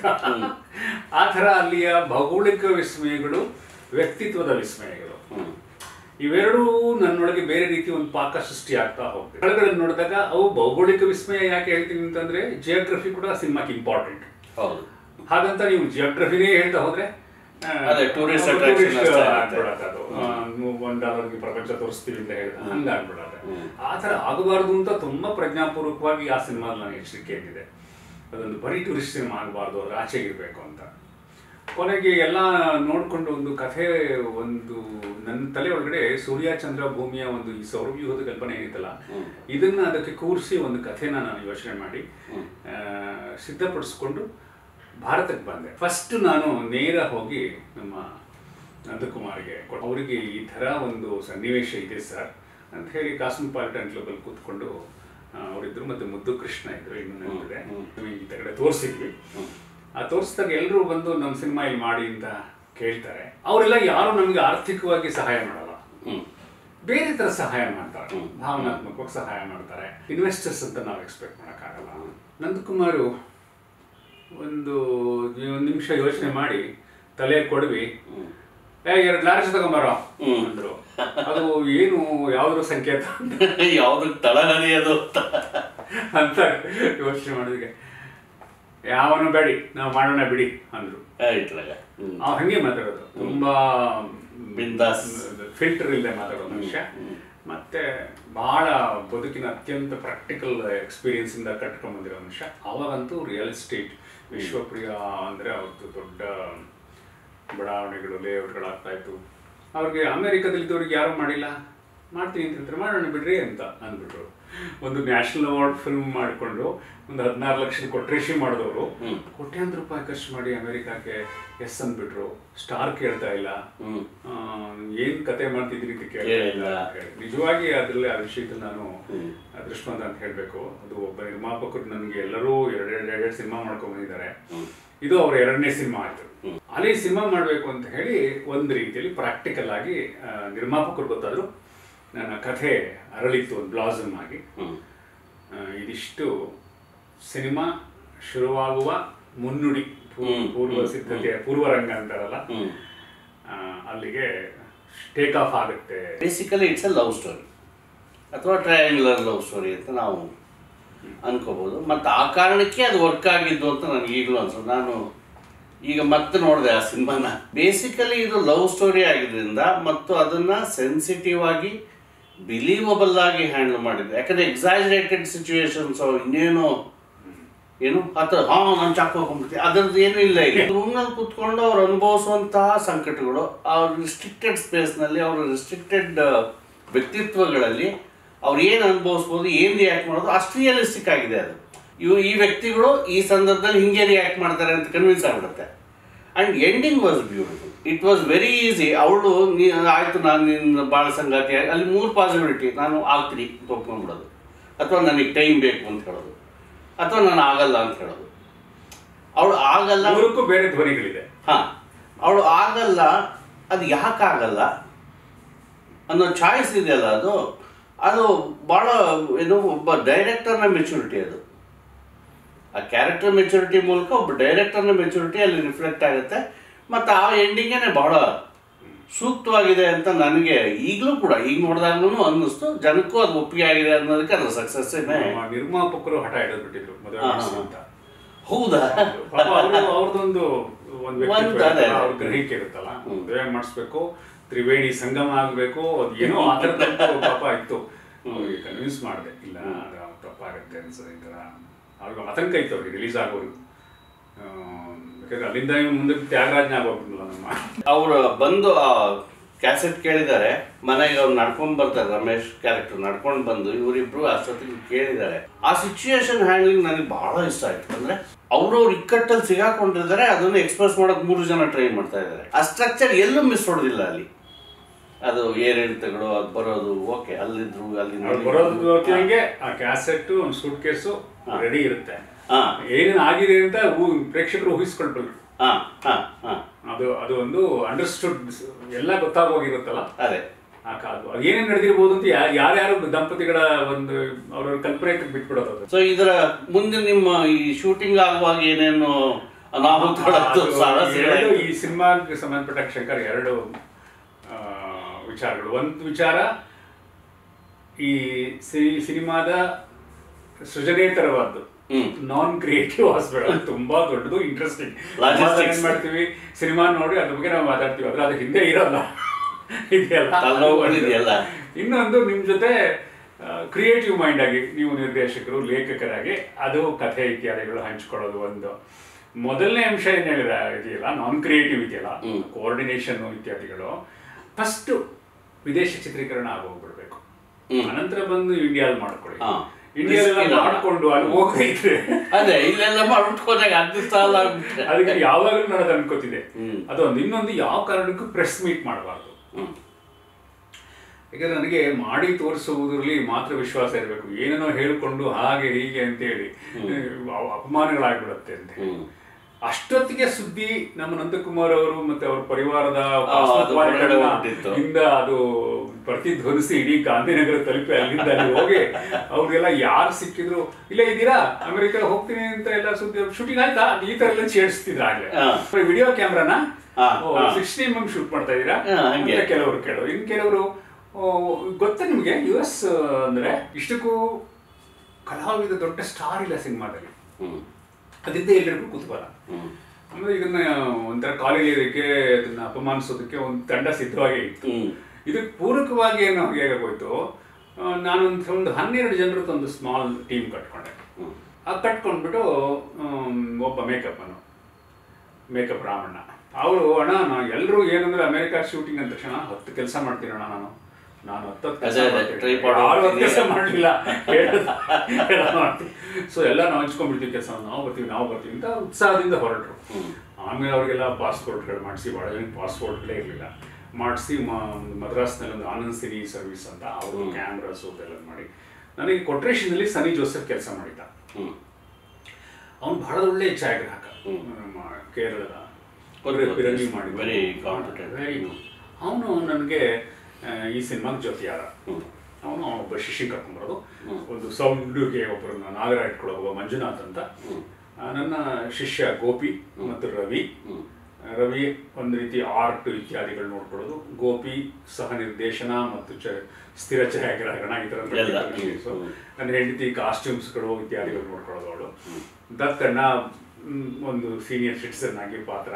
ಆ ಥರ ಅಲ್ಲಿಯ ಭೌಗೋಳಿಕ ವಿಸ್ಮಯಗಳು ವ್ಯಕ್ತಿತ್ವದ ವಿಸ್ಮಯಗಳು ಹ್ಮ್ ಇವೆರಡೂ ನನ್ನೊಳಗೆ ಬೇರೆ ರೀತಿ ಒಂದು ಪಾಕ ಸೃಷ್ಟಿ ಆಗ್ತಾ ಹೋಗ್ತದೆ ಸ್ಥಳಗಳನ್ನು ನೋಡಿದಾಗ ಅವು ಭೌಗೋಳಿಕ ವಿಸ್ಮಯ ಯಾಕೆ ಹೇಳ್ತೀನಿ ಅಂತಂದ್ರೆ ಜಿಯೋಗ್ರಫಿ ಕೂಡ ಸಿನಿಮಾಕ್ಕೆ ಇಂಪಾರ್ಟೆಂಟ್ ಹೌದು ಹಾಗಂತ ನೀವು ಜಿಯೋಗ್ರಫಿನೇ ಹೇಳ್ತಾ ಹೋದ್ರೆ ಆ, ಅದೇ, tourist ಅದು attraction tourist ಅಷ್ಟೇ ಆಗುತ್ತೆ. ಆಗ್ಬಿಡತ್ತೆ ಅದು. ಆ, ನೀವು ಒಂದ್ ಡಾಲರ್ಗೆ ಪ್ರಪಂಚ ತೋರಿಸ್ತೀವಿ ಅಂತ ಹೇಳಿದ್ರೆ ಹಂಗಾಗ್ಬಿಡತ್ತೆ ಆ ಥರ ಆಗಬಾರ್ದು ಅಂತ ತುಂಬಾ ಪ್ರಜ್ಞಾಪೂರ್ವಕವಾಗಿ ಆ ಸಿನಿಮಾದಲ್ಲಿ ನಾನು ಎಚ್ಚರಿಕೆ ಏನಿದೆ ಅದೊಂದು ಬರೀ ಟೂರಿಸ್ಟ್ ಸಿನಿಮಾ ಆಗಬಾರ್ದು ಅದ್ರ ಆಚೆಗೆ ಇರಬೇಕು ಅಂತ ಕೊನೆಗೆ ಎಲ್ಲ ನೋಡಿಕೊಂಡು ಒಂದು ಕಥೆ ಒಂದು ನನ್ನ ತಲೆ ಒಳಗಡೆ ಸೂರ್ಯ ಚಂದ್ರ ಭೂಮಿಯ ಒಂದು ಈ ಸೌರವ್ಯೂಹದ ಕಲ್ಪನೆ ಏನಿತ್ತಲ್ಲ ಇದನ್ನ ಅದಕ್ಕೆ ಕೂರಿಸಿ ಒಂದು ಕಥೆನ ನಾನು ಯೋಚನೆ ಮಾಡಿ ಆ, ಸಿದ್ಧಪಡಿಸ್ಕೊಂಡು ಭಾರತಕ್ಕೆ ಬಂದೆ ಫಸ್ಟ್ ನಾನು ನೇರ ಹೋಗಿ ನಮ್ಮ ನಂದಕುಮಾರ್ಗೆ ಕೊಟ್ಟು ಅವರಿಗೆ ಈ ಥರ ಒಂದು ಸನ್ನಿವೇಶ ಇದೆ ಸರ್ ಅಂತ ಹೇಳಿ ಕಾಸ್ಮೋಪಾಲಿಟನ್ ಕ್ಲಬಲ್ಲಿ ಕೂತ್ಕೊಂಡು ಆ, ಅವರಿದ್ರು ಮತ್ತೆ ಮುದ್ದು ಕೃಷ್ಣ ಇದ್ರು ಇನ್ನು ನೆನಪಿದೆ ಈ ಕಡೆ ತೋರಿಸಿದ್ವಿ ಆ ತೋರಿಸಿದಾಗ ಎಲ್ಲರೂ ಬಂದು ನಮ್ಮ ಸಿನಿಮಾ ಇಲ್ಲಿ ಮಾಡಿ ಅಂತ ಕೇಳ್ತಾರೆ ಅವರೆಲ್ಲ ಯಾರು ನಮಗೆ ಆರ್ಥಿಕವಾಗಿ ಸಹಾಯ ಮಾಡಲ್ಲ ಹ್ಮ್ ಬೇರೆ ಥರ ಸಹಾಯ ಮಾಡ್ತಾರೆ ಭಾವನಾತ್ಮಕವಾಗಿ ಸಹಾಯ ಮಾಡ್ತಾರೆ ಇನ್ವೆಸ್ಟರ್ಸ್ ಅಂತ ನಾವು ಎಕ್ಸ್ಪೆಕ್ಟ್ ಮಾಡೋಕ್ಕಾಗಲ್ಲ ನಂದಕುಮಾರು ಒಂದು ಒಂದು ನಿಮಿಷ ಯೋಚನೆ ಮಾಡಿ ತಲೆ ಕೊಡವಿ ಏ ಎರಡು ಲಾರ್ಜ್ ತಗೊಂಬಾರೋ ಅಂದ್ರು ಅದು ಏನು ಯಾವ್ದ್ರ ಸಂಕೇತ ಯಾವ್ದಕ್ಕೆ ತಳಹದಿಯೋದು ಅಂತ ಅಂತ ಯೋಚನೆ ಮಾಡಿದ್ರೆ ಯಾವನು ಬೇಡಿ ನಾವು ಮಾಡೋಣ ಬಿಡಿ ಅಂದ್ರು ಇಟ್ಲಾಗ ಹ್ಮ್ ಅವ್ ಹಂಗೆ ಮಾತಾಡೋದು ತುಂಬಾ ಬಿಂದಾಸ್. ಫಿಲ್ಟರ್ ಇಲ್ಲದೆ ಮಾತಾಡೋ ಮನುಷ್ಯ ಮತ್ತೆ ಬಹಳ ಬದುಕಿನ ಅತ್ಯಂತ ಪ್ರಾಕ್ಟಿಕಲ್ ಎಕ್ಸ್ಪೀರಿಯನ್ಸ್ ಇಂದ ಕಟ್ಕೊಂಡ್ ಬಂದಿರೋ ಮನುಷ್ಯ ಅವಾಗಂತೂ ರಿಯಲ್ ಎಸ್ಟೇಟ್ ವಿಶ್ವಪ್ರಿಯ ಅಂದ್ರೆ ಅವ್ರದ್ದು ದೊಡ್ಡ ಬಡಾವಣೆಗಳು ಲೇಔಟ್ಗಳಾಗ್ತಾ ಇತ್ತು ಅವ್ರಿಗೆ ಅಮೆರಿಕದಲ್ಲಿದ್ದವ್ರಿಗೆ ಯಾರೂ ಮಾಡಿಲ್ಲ ಮಾಡ್ತೀನಿ ಅಂತ ಹೇಳ್ತಾರೆ ಮಾಡೋಣ ಬಿಡ್ರಿ ಅಂತ ಅಂದ್ಬಿಟ್ರು ಒಂದು ನ್ಯಾಷನಲ್ ಅವಾರ್ಡ್ ಫಿಲ್ಮ್ ಮಾಡಿಕೊಂಡು ಒಂದು ಹದಿನಾರು ಲಕ್ಷದ ಕೊಟ್ರೇಶಿ ಮಾಡಿದವರು ಕೋಟ್ಯಾಂತರ ರೂಪಾಯಿ ಖರ್ಚು ಮಾಡಿ ಅಮೆರಿಕಾಕ್ಕೆ ಎಸ್ ಅಂದ್ಬಿಟ್ರು ಸ್ಟಾರ್ ಕೇಳ್ತಾ ಇಲ್ಲ ಹ್ಮ್. ಆ, ಏನ್ ಕತೆ ಮಾಡ್ತಿದ್ರಿ ಅಂತ ಕೇಳ್ತಾ ಇಲ್ಲ ಕೇಳಿಲ್ಲ. ಅಂತ ಹೇಳಿ. ನಿಜವಾಗಿ ಅದ್ರಲ್ಲಿ ಆ ವಿಷಯದಲ್ಲಿ ನಾನು ಅದೃಷ್ಟವಂತ ಅಂತ ಹೇಳ್ಬೇಕು ಅದು ಒಬ್ಬ ನಿರ್ಮಾಪಕರು ನನಗೆ ಎಲ್ಲರೂ ಎರಡೆರಡು ಎರಡೆರಡು ಸಿನಿಮಾ ಮಾಡ್ಕೊಂಡ್ ಬಂದಿದ್ದಾರೆ ಇದು ಅವ್ರ ಎರಡನೇ ಸಿನಿಮಾ ಆಯ್ತು ಅಲ್ಲಿ ಸಿನಿಮಾ ಮಾಡಬೇಕು ಅಂತ ಹೇಳಿ ಒಂದು ರೀತಿಯಲ್ಲಿ ಪ್ರಾಕ್ಟಿಕಲ್ ಆಗಿ ಆ, ನಿರ್ಮಾಪಕರು ಗೊತ್ತಾದ್ರು ನನ್ನ ಕಥೆ ಅರಳಿತ್ತು ಒಂದು ಬ್ಲಾಸಮ್ ಆಗಿ ಹ್ಮ್. ಆ, ಇದಿಷ್ಟು ಸಿನಿಮಾ ಶುರುವಾಗುವ ಮುನ್ನುಡಿ ಪೂ- ಹ್ಮ್. ಪೂರ್ವ ಸಿದ್ಧತೆ ಪೂರ್ವರಂಗ ಅಂತಾರಲ್ಲ ಹ್ಮ್. ಆ, ಅಲ್ಲಿಗೆ ಟೇಕ್ ಆಫ್ ಆಗುತ್ತೆ basically it's a love story ಅಥವಾ ಟ್ರಯಾಂಗ್ಯುಲರ್ ಲವ್ ಸ್ಟೋರಿ ಅಂತ ನಾವು ಅನ್ಕೋಬೋದು ಮತ್ತು ಆ ಕಾರಣಕ್ಕೆ ಅದು ವರ್ಕ್ ಆಗಿದ್ದು ಅಂತ ನನಗೆ ಈಗಲೂ ಅನ್ಸುತ್ತೆ ನಾನು ಈಗ ಮತ್ತೆ ನೋಡಿದೆ ಆ ಸಿನಿಮಾನ ಬೇಸಿಕಲಿ ಇದು ಲವ್ ಸ್ಟೋರಿ ಆಗಿದ್ದರಿಂದ ಮತ್ತು ಅದನ್ನು ಸೆನ್ಸಿಟಿವ್ ಆಗಿ ಬಿಲೀವಬಲ್ ಆಗಿ ಹ್ಯಾಂಡಲ್ ಮಾಡಿದ್ದೆ ಯಾಕಂದರೆ ಎಕ್ಸಾಜರೇಟೆಡ್ ಸಿಚುವೇಶನ್ಸ್ ಇನ್ನೇನು ಏನು ಅಥವಾ ಹಾ ನಾನು ಚಾಕು ಹಾಕೊಂಡ್ಬಿಡ್ತೀನಿ ಅದರದ್ದು ಏನೂ ಇಲ್ಲ ಈಗ ರೂಮ್ನಲ್ಲಿ ಕೂತ್ಕೊಂಡು ಅವ್ರು ಅನುಭವಿಸುವಂತಹ ಸಂಕಟಗಳು ಅವ್ರ ರಿಸ್ಟ್ರಿಕ್ಟೆಡ್ ಸ್ಪೇಸ್ನಲ್ಲಿ ಅವರ ರಿಸ್ಟ್ರಿಕ್ಟೆಡ್ ವ್ಯಕ್ತಿತ್ವಗಳಲ್ಲಿ ಅವ್ರು ಏನು ಅನುಭವಿಸ್ಬೋದು ಏನು ರಿಯಾಕ್ಟ್ ಮಾಡೋದು ಅಷ್ಟು ರಿಯಲಿಸ್ಟಿಕ್ ಆಗಿದೆ ಅದು ಇವು ಈ ವ್ಯಕ್ತಿಗಳು ಈ ಸಂದರ್ಭದಲ್ಲಿ ಹಿಂಗೆ ರಿಯಾಕ್ಟ್ ಮಾಡ್ತಾರೆ ಅಂತ ಕನ್ವಿನ್ಸ್ ಆಗಿಬಿಡುತ್ತೆ and ending was beautiful it was very easy ಅವಳು ನೀ ಆಯಿತು ನಾನು ನಿನ್ನ ಭಾಳ ಸಂಗಾತಿ ಆಗಿ- ಅಲ್ಲಿ ಮೂರು ಪಾಸಿಬಿಲಿಟಿ ನಾನು ಆಗ್ತೀನಿ ಅಂತ ಒಪ್ಕೊಂಡ್ಬಿಡೋದು ಅಥವಾ ನನಗೆ ಟೈಮ್ ಬೇಕು ಅಂತ ಹೇಳೋದು ಅಥವಾ ನಾನು ಆಗಲ್ಲ ಅಂತ ಹೇಳೋದು ಅವಳು ಆಗಲ್ಲ ಮೂರಕ್ಕೂ ಬೇರೆ ಧ್ವನಿಗಳಿದೆ ಹಾಂ ಅವಳು ಆಗಲ್ಲ ಅದು ಯಾಕೆ ಆಗಲ್ಲ ಅನ್ನೋ ಚಾಯ್ಸ್ ಇದೆಯಲ್ಲ ಅದು ಅದು ಭಾಳ ಏನು ಒಬ್ಬ ಡೈರೆಕ್ಟರ್ನ ಮೆಚುರಿಟಿ ಅದು ಆ ಕ್ಯಾರೆಕ್ಟರ್ ಮೆಚುರಿಟಿ ಮೂಲಕ ಒಬ್ಬ ಡೈರೆಕ್ಟರ್ನ ಮೆಚುರಿಟಿ ಅಲ್ಲಿ ರಿಫ್ಲೆಕ್ಟ್ ಆಗುತ್ತೆ ಮತ್ತು ಆ ಎಂಡಿಂಗೇನೆ ಬಹಳ ಸೂಕ್ತವಾಗಿದೆ ಅಂತ ನನಗೆ ಈಗಲೂ ಕೂಡ ಈಗ ನೋಡಿದಾಗ್ಲೂ ಅನ್ನಿಸ್ತು ಜನಕ್ಕೂ ಅದು ಒಪ್ಪಿಗೆ ಆಗಿದೆ ಅನ್ನೋದಕ್ಕೆ ಅದು ಸಕ್ಸಸ್ಸೇನೆ ನಮ್ಮ ನಿರ್ಮಾಪಕರು ಹಠ ಹಿಡಿದ್ಬಿಟ್ಟಿದ್ರು ಮದುವೆ ಹಾ, ಮಾಡಿಸಿ ಹಾ. ಅಂತ ಹೌದಾ ಪಾಪ ಅವ್ರು- ಅವ್ರದ್ದೊಂದು ಒಂದು ವ್ಯಕ್ತಿತ್ವ ಒಂದು ಅದೇ. ಇರುತ್ತಲ್ಲ, ಅವ್ರ ಗ್ರಹಿಕೆ ಇರುತ್ತಲ್ಲ ಮದುವೆ ಮಾಡಿಸ್ಬೇಕು ತ್ರಿವೇಣಿ ಸಂಗಮ ಆಗ್ಬೇಕು ಅದು ಏನೋ ಆ ಥರದ್ದು ಪಾಪ ಇತ್ತು ಅವ್ರಿಗೆ ಕನ್ವಿನ್ಸ್ ಮಾಡಿದೆ ಇಲ್ಲ ಅದು ತಪ್ಪಾಗತ್ತೆ ಅನ್ಸದೆ ಈ ಥರ ಅವ್ರಿಗೆ ಆತಂಕ ಇತ್ತು ಅವ್ರಿಗೆ ರಿಲೀಸ್ ಆಗೋರು ಆ, ಯಾಕಂದ್ರೆ ಅಲ್ಲಿಂದ ಇವ್ನು ಮುಂದೆ ತ್ಯಾಗರಾಜ್ನ ಆಗೋಗ್ಬಿಟ್ನಲ್ಲ ನಮ್ಮ ಅವರು ಬಂದು ಆ ಕ್ಯಾಸೆಟ್ ಕೇಳಿದ್ದಾರೆ ಮನೆಗೆ ಅವ್ರು ನಡ್ಕೊಂಡ್ ಬರ್ತಾರೆ ರಮೇಶ್ ಕ್ಯಾರೆಕ್ಟರ್ ನಡ್ಕೊಂಡು ಬಂದು ಇವರಿಬ್ರು ಅಷ್ಟೊತ್ತಿಗೆ ಕೇಳಿದ್ದಾರೆ ಆ ಸಿಚುಯೇಷನ್ ಹ್ಯಾಂಡ್ಲಿಂಗ್ ನನಗೆ ಬಹಳ ಇಷ್ಟ ಆಯ್ತು ಅಂದ್ರೆ ಅವ್ರವ್ರ ಇಕ್ಕಟ್ಟಲ್ಲಿ ಸಿಗಾಕೊಂಡಿದ್ದಾರೆ ಅದನ್ನು ಎಕ್ಸ್ಪ್ರೆಸ್ ಮಾಡೋಕೆ ಮೂರು ಜನ ಟ್ರೈ ಮಾಡ್ತಾ ಇದ್ದಾರೆ ಆ ಸ್ಟ್ರಕ್ಚರ್ ಎಲ್ಲೂ ಮಿಸ್ ಹೊಡೆದಿಲ್ಲ ಅಲ್ಲಿ ಅದು ಏರಿಳಿತಗಳು ಅದು ಬರೋದು ಓಕೆ ಅಲ್ಲಿದ್ರು ಅಲ್ಲಿ ಅವ್ರು ಬರೋದು ಹೊತ್ತಿಗೆ ಆ ಕ್ಯಾಸೆಟ್ ಒಂದು ಸೂಟ್ ಕೇಸು ರೆಡಿ ಇರುತ್ತೆ ಹಾ ಏನೇನು ಆಗಿದೆ ಅಂತ ಊ- ಪ್ರೇಕ್ಷಕರು ಊಹಿಸ್ಕೊಳ್ಬೇಕು ಹಾ ಹಾ ಹಾ ಅದು ಅದು ಒಂದು ಅಂಡರ್ಸ್ಟುಡ್ ಎಲ್ಲ ಗೊತ್ತಾಗೋಗಿರುತ್ತಲ್ಲ ಅದೇ ಆ ಕಾದು ಅದು ಏನೇನು ನಡೆದಿರ್ಬೋದು ಅಂತ ಯಾ- ಯಾರ್ಯಾರು ದಂಪತಿಗಳ ಒಂದು ಅವ್ರವ್ರ ಕಲ್ಪನೆಗೆ ಬಿಟ್ಬಿಡೋದು ಅದು ಸೊ ಇದರ ಮುಂದೆ ನಿಮ್ಮ ಈ ಶೂಟಿಂಗ್ ಆಗುವಾಗ ಏನೇನು ಅನಾಹುತಗಳಾಯ್ತು ಅದು ಸಾಹಸಗಳಾಯ್ತು? ಎರಡು ಈ ಸಿನಿಮಾಗೆ ಸಂಬಂಧಪಟ್ಟ ಶಂಕರ್ ಎರಡು ಆ, ವಿಚಾರಗಳು ಒಂದು ವಿಚಾರ ಈ ಸಿ- ಸಿನಿಮಾದ ಸೃಜನೇತರವಾದ್ದು ಹ್ಮ್. ನಾನ್ ಕ್ರಿಯೇಟಿವ್ ಹಾಸ್ಪಿಟಲ್ ತುಂಬಾ ದೊಡ್ಡದು ಇಂಟ್ರೆಸ್ಟಿಂಗ್ Logistics. ಏನ್ ಮಾಡ್ತೀವಿ ಸಿನಿಮಾ ನೋಡಿ ಅದ್ರ ಬಗ್ಗೆ ನಾವು ಮಾತಾಡ್ತೀವಿ ಅದ್ರ ಅದ್ರ ಹಿಂದೆ ಇರಲ್ಲ ಇದೆಯಲ್ಲ ತಲೆನೋವುಗಳಿದೆಯಲ್ಲ. ಇನ್ನೊಂದು ನಿಮ್ ಜೊತೆ ಕ್ರಿಯೇಟಿವ್ ಮೈಂಡ್ ಆಗಿ ನೀವು ನಿರ್ದೇಶಕರು ಲೇಖಕರಾಗಿ ಅದು ಕಥೆ ಇತ್ಯಾದಿಗಳು ಹಂಚ್ಕೊಳ್ಳೋದು ಒಂದು ಮೊದಲನೇ ಅಂಶ ಏನ್ ಹೇಳಿದ ಇದೆಯಲ್ಲ ನಾನ್ ಕ್ರಿಯೇಟಿವ್ ಇದೆಯಲ್ಲ ಕೋಆರ್ಡಿನೇಷನ್ ಇತ್ಯಾದಿಗಳು ಫಸ್ಟ್ ವಿದೇಶ ಚಿತ್ರೀಕರಣ ಆಗೋಗ್ಬಿಡ್ಬೇಕು ಹ್ಮ್. ಅನಂತರ ಬಂದು ಇಂಡಿಯಾಲ್ ಮಾಡ್ಕೊಳ್ಳಿ ಹಾ. ಇಂಡಿಯಾದೆಲ್ಲ Risk ಇಲ್ಲ. ಮಾಡ್ಕೊಂಡು ಅಲ್ಲಿ ಹೋಗೈತೆ ಅದೇ ಇಲ್ಲೆಲ್ಲ ಮಾಡ್ಬಿಟ್ಕೊಂಡಾಗ ಹತ್ತು ಸಾಲ ಆಗ್ಬಿಟ್ರೆ ಅದಕ್ಕೆ ಯಾವಾಗಲೂ ನಾನು ಅದು ಅನ್ಕೋತಿದ್ದೆ ಹ್ಮ್. ಅದೊಂದು ಇನ್ನೊಂದು ಯಾವ ಕಾರಣಕ್ಕೂ ಪ್ರೆಸ್ ಮೀಟ್ ಮಾಡಬಾರ್ದು ಹ್ಮ್. ಯಾಕಂದ್ರೆ ನನಗೆ ಮಾಡಿ ತೋರಿಸುವುದರಲ್ಲಿ ಮಾತ್ರ ವಿಶ್ವಾಸ ಇರಬೇಕು ಏನೇನೋ ಹೇಳ್ಕೊಂಡು ಹಾಗೆ ಹೀಗೆ ಅಂತೇಳಿ ಅವ- ಅಪಮಾನಗಳಾಗ್ಬಿಡುತ್ತೆ ಅಂತ ಹೇಳಿ. ಹ್ಮ್. ಅಷ್ಟೊತ್ತಿಗೆ ಸುದ್ದಿ ನಮ್ಮ ನಂದಕುಮಾರ್ ಅವರು ಮತ್ತೆ ಅವ್ರ ಪರಿವಾರದ ಆ, ಅದು ಹೊರಗಡೆ ಹೋಗ್ಬಿಟ್ಟಿತ್ತು. ಇಂದ ಅದು ಪ್ರತಿಧ್ವನಿಸಿ ಇಡೀ ಗಾಂಧಿನಗರ ತಲುಪಿ ಅಲ್ಲಿಂದ ಅಲ್ಲಿ ಹೋಗಿ ಅವ್ರಿಗೆಲ್ಲ ಯಾರು ಸಿಕ್ಕಿದ್ರು ಇಲ್ಲ ಇದ್ದೀರಾ ಅಮೆರಿಕ ಹೋಗ್ತೀನಿ ಅಂತ ಎಲ್ಲ ಸುದ್ದಿ ಶೂಟಿಂಗ್ ಆಯ್ತಾ ಈ ತರ ಎಲ್ಲ ಚೇಡಿಸ್ತಿದ್ರ ಆಗ್ಲೇ ಹಾ. ವಿಡಿಯೋ ಕ್ಯಾಮ್ರಾನ ಹಾ, ಹಾ. ಸಿಕ್ಸ್ಟಿ ಎಂ ಶೂಟ್ ಮಾಡ್ತಾ ಇದ್ದೀರಾ ಹಾ, ಹಂಗೆ. ಅಂತ ಕೆಲವರು ಕೇಳೋರು ಇನ್ ಕೆಲವರು ಗೊತ್ತಾ ನಿಮ್ಗೆ ಯು ಎಸ್ ಅಂದ್ರೆ ಇಷ್ಟಕ್ಕೂ ಕಲಾವಿದ ದೊಡ್ಡ ಸ್ಟಾರ್ ಇಲ್ಲ ಸಿನಿಮಾದಲ್ಲಿ ಹ್ಮ್. ಅದಿದ್ದ ಎಲ್ಲರಿಗೂ ಕುತೂಹಲ ಹ್ಮ್. ಆಮೇಲೆ ಇದನ್ನ ಒಂಥರ ಕಾಲಿಗೆ ಅದನ್ನ ಅಪಮಾನಿಸೋದಕ್ಕೆ ಒಂದು ತಂಡ ಸಿದ್ಧವಾಗೇ ಇತ್ತು ಹ್ಮ್. ಇದಕ್ಕೆ ಪೂರಕವಾಗಿ ಏನು ಹೇಗಾಗೋಯ್ತು ಆ, ನಾನೊಂದು ಒಂದು ಹನ್ನೆರಡು ಜನರದ್ದು ಒಂದು ಸ್ಮಾಲ್ ಟೀಮ್ ಕಟ್ಕೊಂಡೆ ಹ್ಮ್. ಅದು ಕಟ್ಕೊಂಡ್ಬಿಟ್ಟು ಆಮ್, ಒಬ್ಬ ಮೇಕಪ್ ಅನ್ನು ಮೇಕಪ್ ರಾಮಣ್ಣ ಅವರು ಅಣ್ಣ ನಾನು ಎಲ್ಲರೂ ಏನಂದ್ರೆ ಅಮೆರಿಕ ಶೂಟಿಂಗ್ ಅಂದ ತಕ್ಷಣ ಹತ್ತು ಕೆಲಸ ಮಾಡ್ತೀನಿ ಅಣ್ಣ ನಾನು ನಾನು ಹತ್ತತ್ತು ಅದೇ, ಅದೇ, tripod ಯಾರು ಹೋಗ್ತೀನಿ. ಕೆಲಸ ಮಾಡಲಿಲ್ಲ ಸೊ ಎಲ್ಲ ನಾವು ಹಂಚ್ಕೊಂಡ್ಬಿಡ್ತೀವಿ ಕೆಲಸ ನಾವು ಬರ್ತೀವಿ ನಾವು ಬರ್ತೀವಿ ಅಂತ ಉತ್ಸಾಹದಿಂದ ಹೊರಟರು ಆಮೇಲೆ ಅವರಿಗೆಲ್ಲ ಪಾಸ್ಪೋರ್ಟ್ಗಳು ಮಾಡಿಸಿ ಭಾಳ ಜನ ಪಾಸ್ಪೋರ್ಟ್ಗಳೇ ಇರಲಿಲ್ಲ ಮಾಡಿಸಿ ಮದ್ರಾಸ್ನಲ್ಲಿ ಒಂದು ಆನಂದ್ ಸಿರಿ ಸರ್ವಿಸ್ ಅಂತ ಅವರು ಕ್ಯಾಮ್ರಾಸ್ ಅದೆಲ್ಲ ಮಾಡಿ ನನಗೆ ಕೊಟ್ರೇಶನಲ್ಲಿ ಸನಿ ಜೋಸೆಫ್ ಕೆಲಸ ಮಾಡಿದ್ದ ಹ್ಮ್ ಅವನು ಬಹಳ ಒಳ್ಳೆ ಛಾಯಾಗ್ರಾಹಕ ನಮ್ಮ ಕೇರಳದ ಗೊತ್ತು, ಪಿರನಿ ಗೊತ್ತು. ಮಾಡಿದ Very competent. ವೆರಿ ಅವನು ನನಗೆ ಈ ಸಿನಿಮಾಗೆ ಜೊತೆಯಾದ ಹ್ಮ್. ಅವನು ಒಬ್ಬ ಶಿಷ್ಯ ಕರ್ಕೊಂಬರೋದು ಒಂದು ಸೌಂಡ್ಗೆ ಒಬ್ಬರನ್ನ ನಾಗರ ಇಟ್ಕೊಳ್ಳೋ ಒಬ್ಬ ಮಂಜುನಾಥ್ ಅಂತ ಆ, ನನ್ನ ಶಿಷ್ಯ ಗೋಪಿ ಮತ್ತು ರವಿ ಹ್ಮ್. ರವಿ ಒಂದು ರೀತಿ ಆರ್ಟ್ ಇತ್ಯಾದಿಗಳು ನೋಡ್ಕೊಳ್ಳೋದು ಗೋಪಿ ಸಹ ನಿರ್ದೇಶನ ಮತ್ತು ಚ ಸ್ಥಿರ ಛಾಯಾಗ್ರಹಣ ಈ ಥರ ಎಲ್ಲ. ಸೊ ಹ್ಮ್. ನನ್ನ ಹೆಂಡತಿ ಕಾಸ್ಟ್ಯೂಮ್ಸ್ಗಳು ಇತ್ಯಾದಿಗಳು ನೋಡ್ಕೊಳ್ಳೋದು ಅವಳು ದತ್ತಣ್ಣ ಮ್, ಒಂದು ಸೀನಿಯರ್ ಸಿಟಿಸನ್ ಆಗಿ ಪಾತ್ರ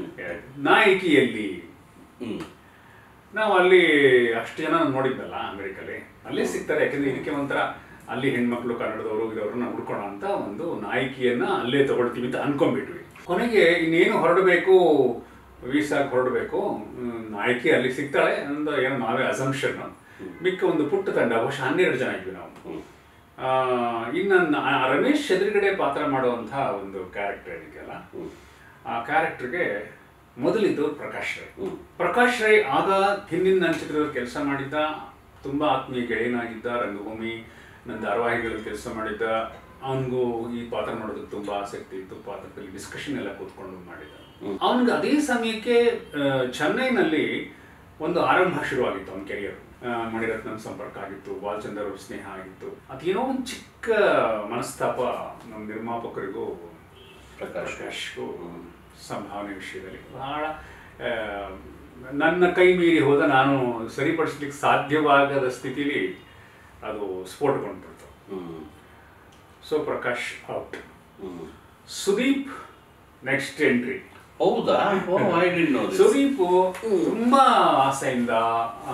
ನಾಯಕಿಯಲ್ಲಿ ಹ್ಮ್ ನಾವು ಅಲ್ಲಿ ಅಷ್ಟು ಜನ ನೋಡಿದ್ನಲ್ಲ ಅಮೆರಿಕಲ್ಲಿ ಅಲ್ಲೇ ಸಿಗ್ತಾರೆ ಯಾಕಂದ್ರೆ ಇದಕ್ಕೆ ಒಂಥರ ಅಲ್ಲಿ ಹೆಣ್ಮಕ್ಳು ಕನ್ನಡದವರು ಇರೋರನ್ನ ಹುಡ್ಕೋಣ ಅಂತ ಒಂದು ನಾಯಕಿಯನ್ನ ಅಲ್ಲೇ ತಗೊಳ್ತೀವಿ ಅಂತ ಅನ್ಕೊಂಡ್ಬಿಟ್ವಿ ಕೊನೆಗೆ ಇನ್ನೇನು ಹೊರಡಬೇಕು ವೀಸಾಗ್ ಹೊರಡಬೇಕು ನಾಯಕಿ ಅಲ್ಲಿ ಸಿಗ್ತಾಳೆ ಅಂತ ಏನೋ ನಾವೇ ಅಸಂಪ್ಷನ್ ಮಿಕ್ಕ ಒಂದು ಪುಟ್ಟ ತಂಡ ಬಹುಶಃ ಹನ್ನೆರಡು ಜನ ಇದ್ವಿ ನಾವು ಹ್ಮ್. ಆ, ಇನ್ನು ನ- ಆ ರಮೇಶ್ ಎದುರುಗಡೆ ಪಾತ್ರ ಮಾಡುವಂಥ ಒಂದು ಕ್ಯಾರೆಕ್ಟರ್ ಇದೆಯಲ್ಲ ಆ ಕ್ಯಾರೆಕ್ಟರ್ಗೆ ಮೊದಲಿದ್ದು ಪ್ರಕಾಶ್ ರೈ ಹ್ಮ್. ಪ್ರಕಾಶ್ ರೈ ಆಗ ಹಿಂದಿನ ನನ್ನ ಚಿತ್ರದಲ್ಲಿ ಕೆಲಸ ಮಾಡಿದ್ದ ತುಂಬ ಆತ್ಮೀಯ ಗೆಳೆಯನಾಗಿದ್ದ ರಂಗಭೂಮಿ ನನ್ನ ಧಾರಾವಾಹಿಗಳಲ್ಲಿ ಕೆಲಸ ಮಾಡಿದ್ದ ಅವನಿಗೂ ಈ ಪಾತ್ರ ಮಾಡೋದಕ್ಕೆ ತುಂಬ ಆಸಕ್ತಿ ಇತ್ತು ಪಾತ್ರದಲ್ಲಿ ಡಿಸ್ಕಷನ್ ಎಲ್ಲ ಕೂತ್ಕೊಂಡು ಮಾಡಿದ್ದ ಅವನಿಗೆ ಅದೇ ಸಮಯಕ್ಕೆ ಆ, ಚೆನ್ನೈನಲ್ಲಿ ಒಂದು ಆರಂಭ ಶುರುವಾಗಿತ್ತು ಅವನ ಕೆರಿಯರ್ ಮಣಿರತ್ನಂ ಸಂಪರ್ಕ ಆಗಿತ್ತು ಬಾಲಚಂದ್ರ ಅವ್ರ ಸ್ನೇಹ ಆಗಿತ್ತು ಅದೇನೋ ಒಂದು ಚಿಕ್ಕ ಮನಸ್ತಾಪ ನಮ್ಮ ನಿರ್ಮಾಪಕರಿಗೂ ಪ್ರಕಾಶ್. ಪ್ರಕಾಶ್ಗೂ ಸಂಭಾವನೆ ವಿಷಯದಲ್ಲಿ ಬಹಳ ಆ, ನನ್ನ ಕೈ ಮೀರಿ ಹೋದ ನಾನು ಸರಿಪಡಿಸ್ಲಿಕ್ಕೆ ಸಾಧ್ಯವಾಗದ ಸ್ಥಿತಿಲಿ ಅದು ಸ್ಫೋಟಗೊಂಡ್ಬಿಡ್ತು ಹ್ಮ್ ಸೊ ಪ್ರಕಾಶ್ ಔಟ್ ಹ್ಮ್ ಸುದೀಪ್ ನೆಕ್ಸ್ಟ್ ಎಂಟ್ರಿ ಹೌದಾ oh I did know this Sudeep ತುಂಬಾ ಆಸೆಯಿಂದ ಆ,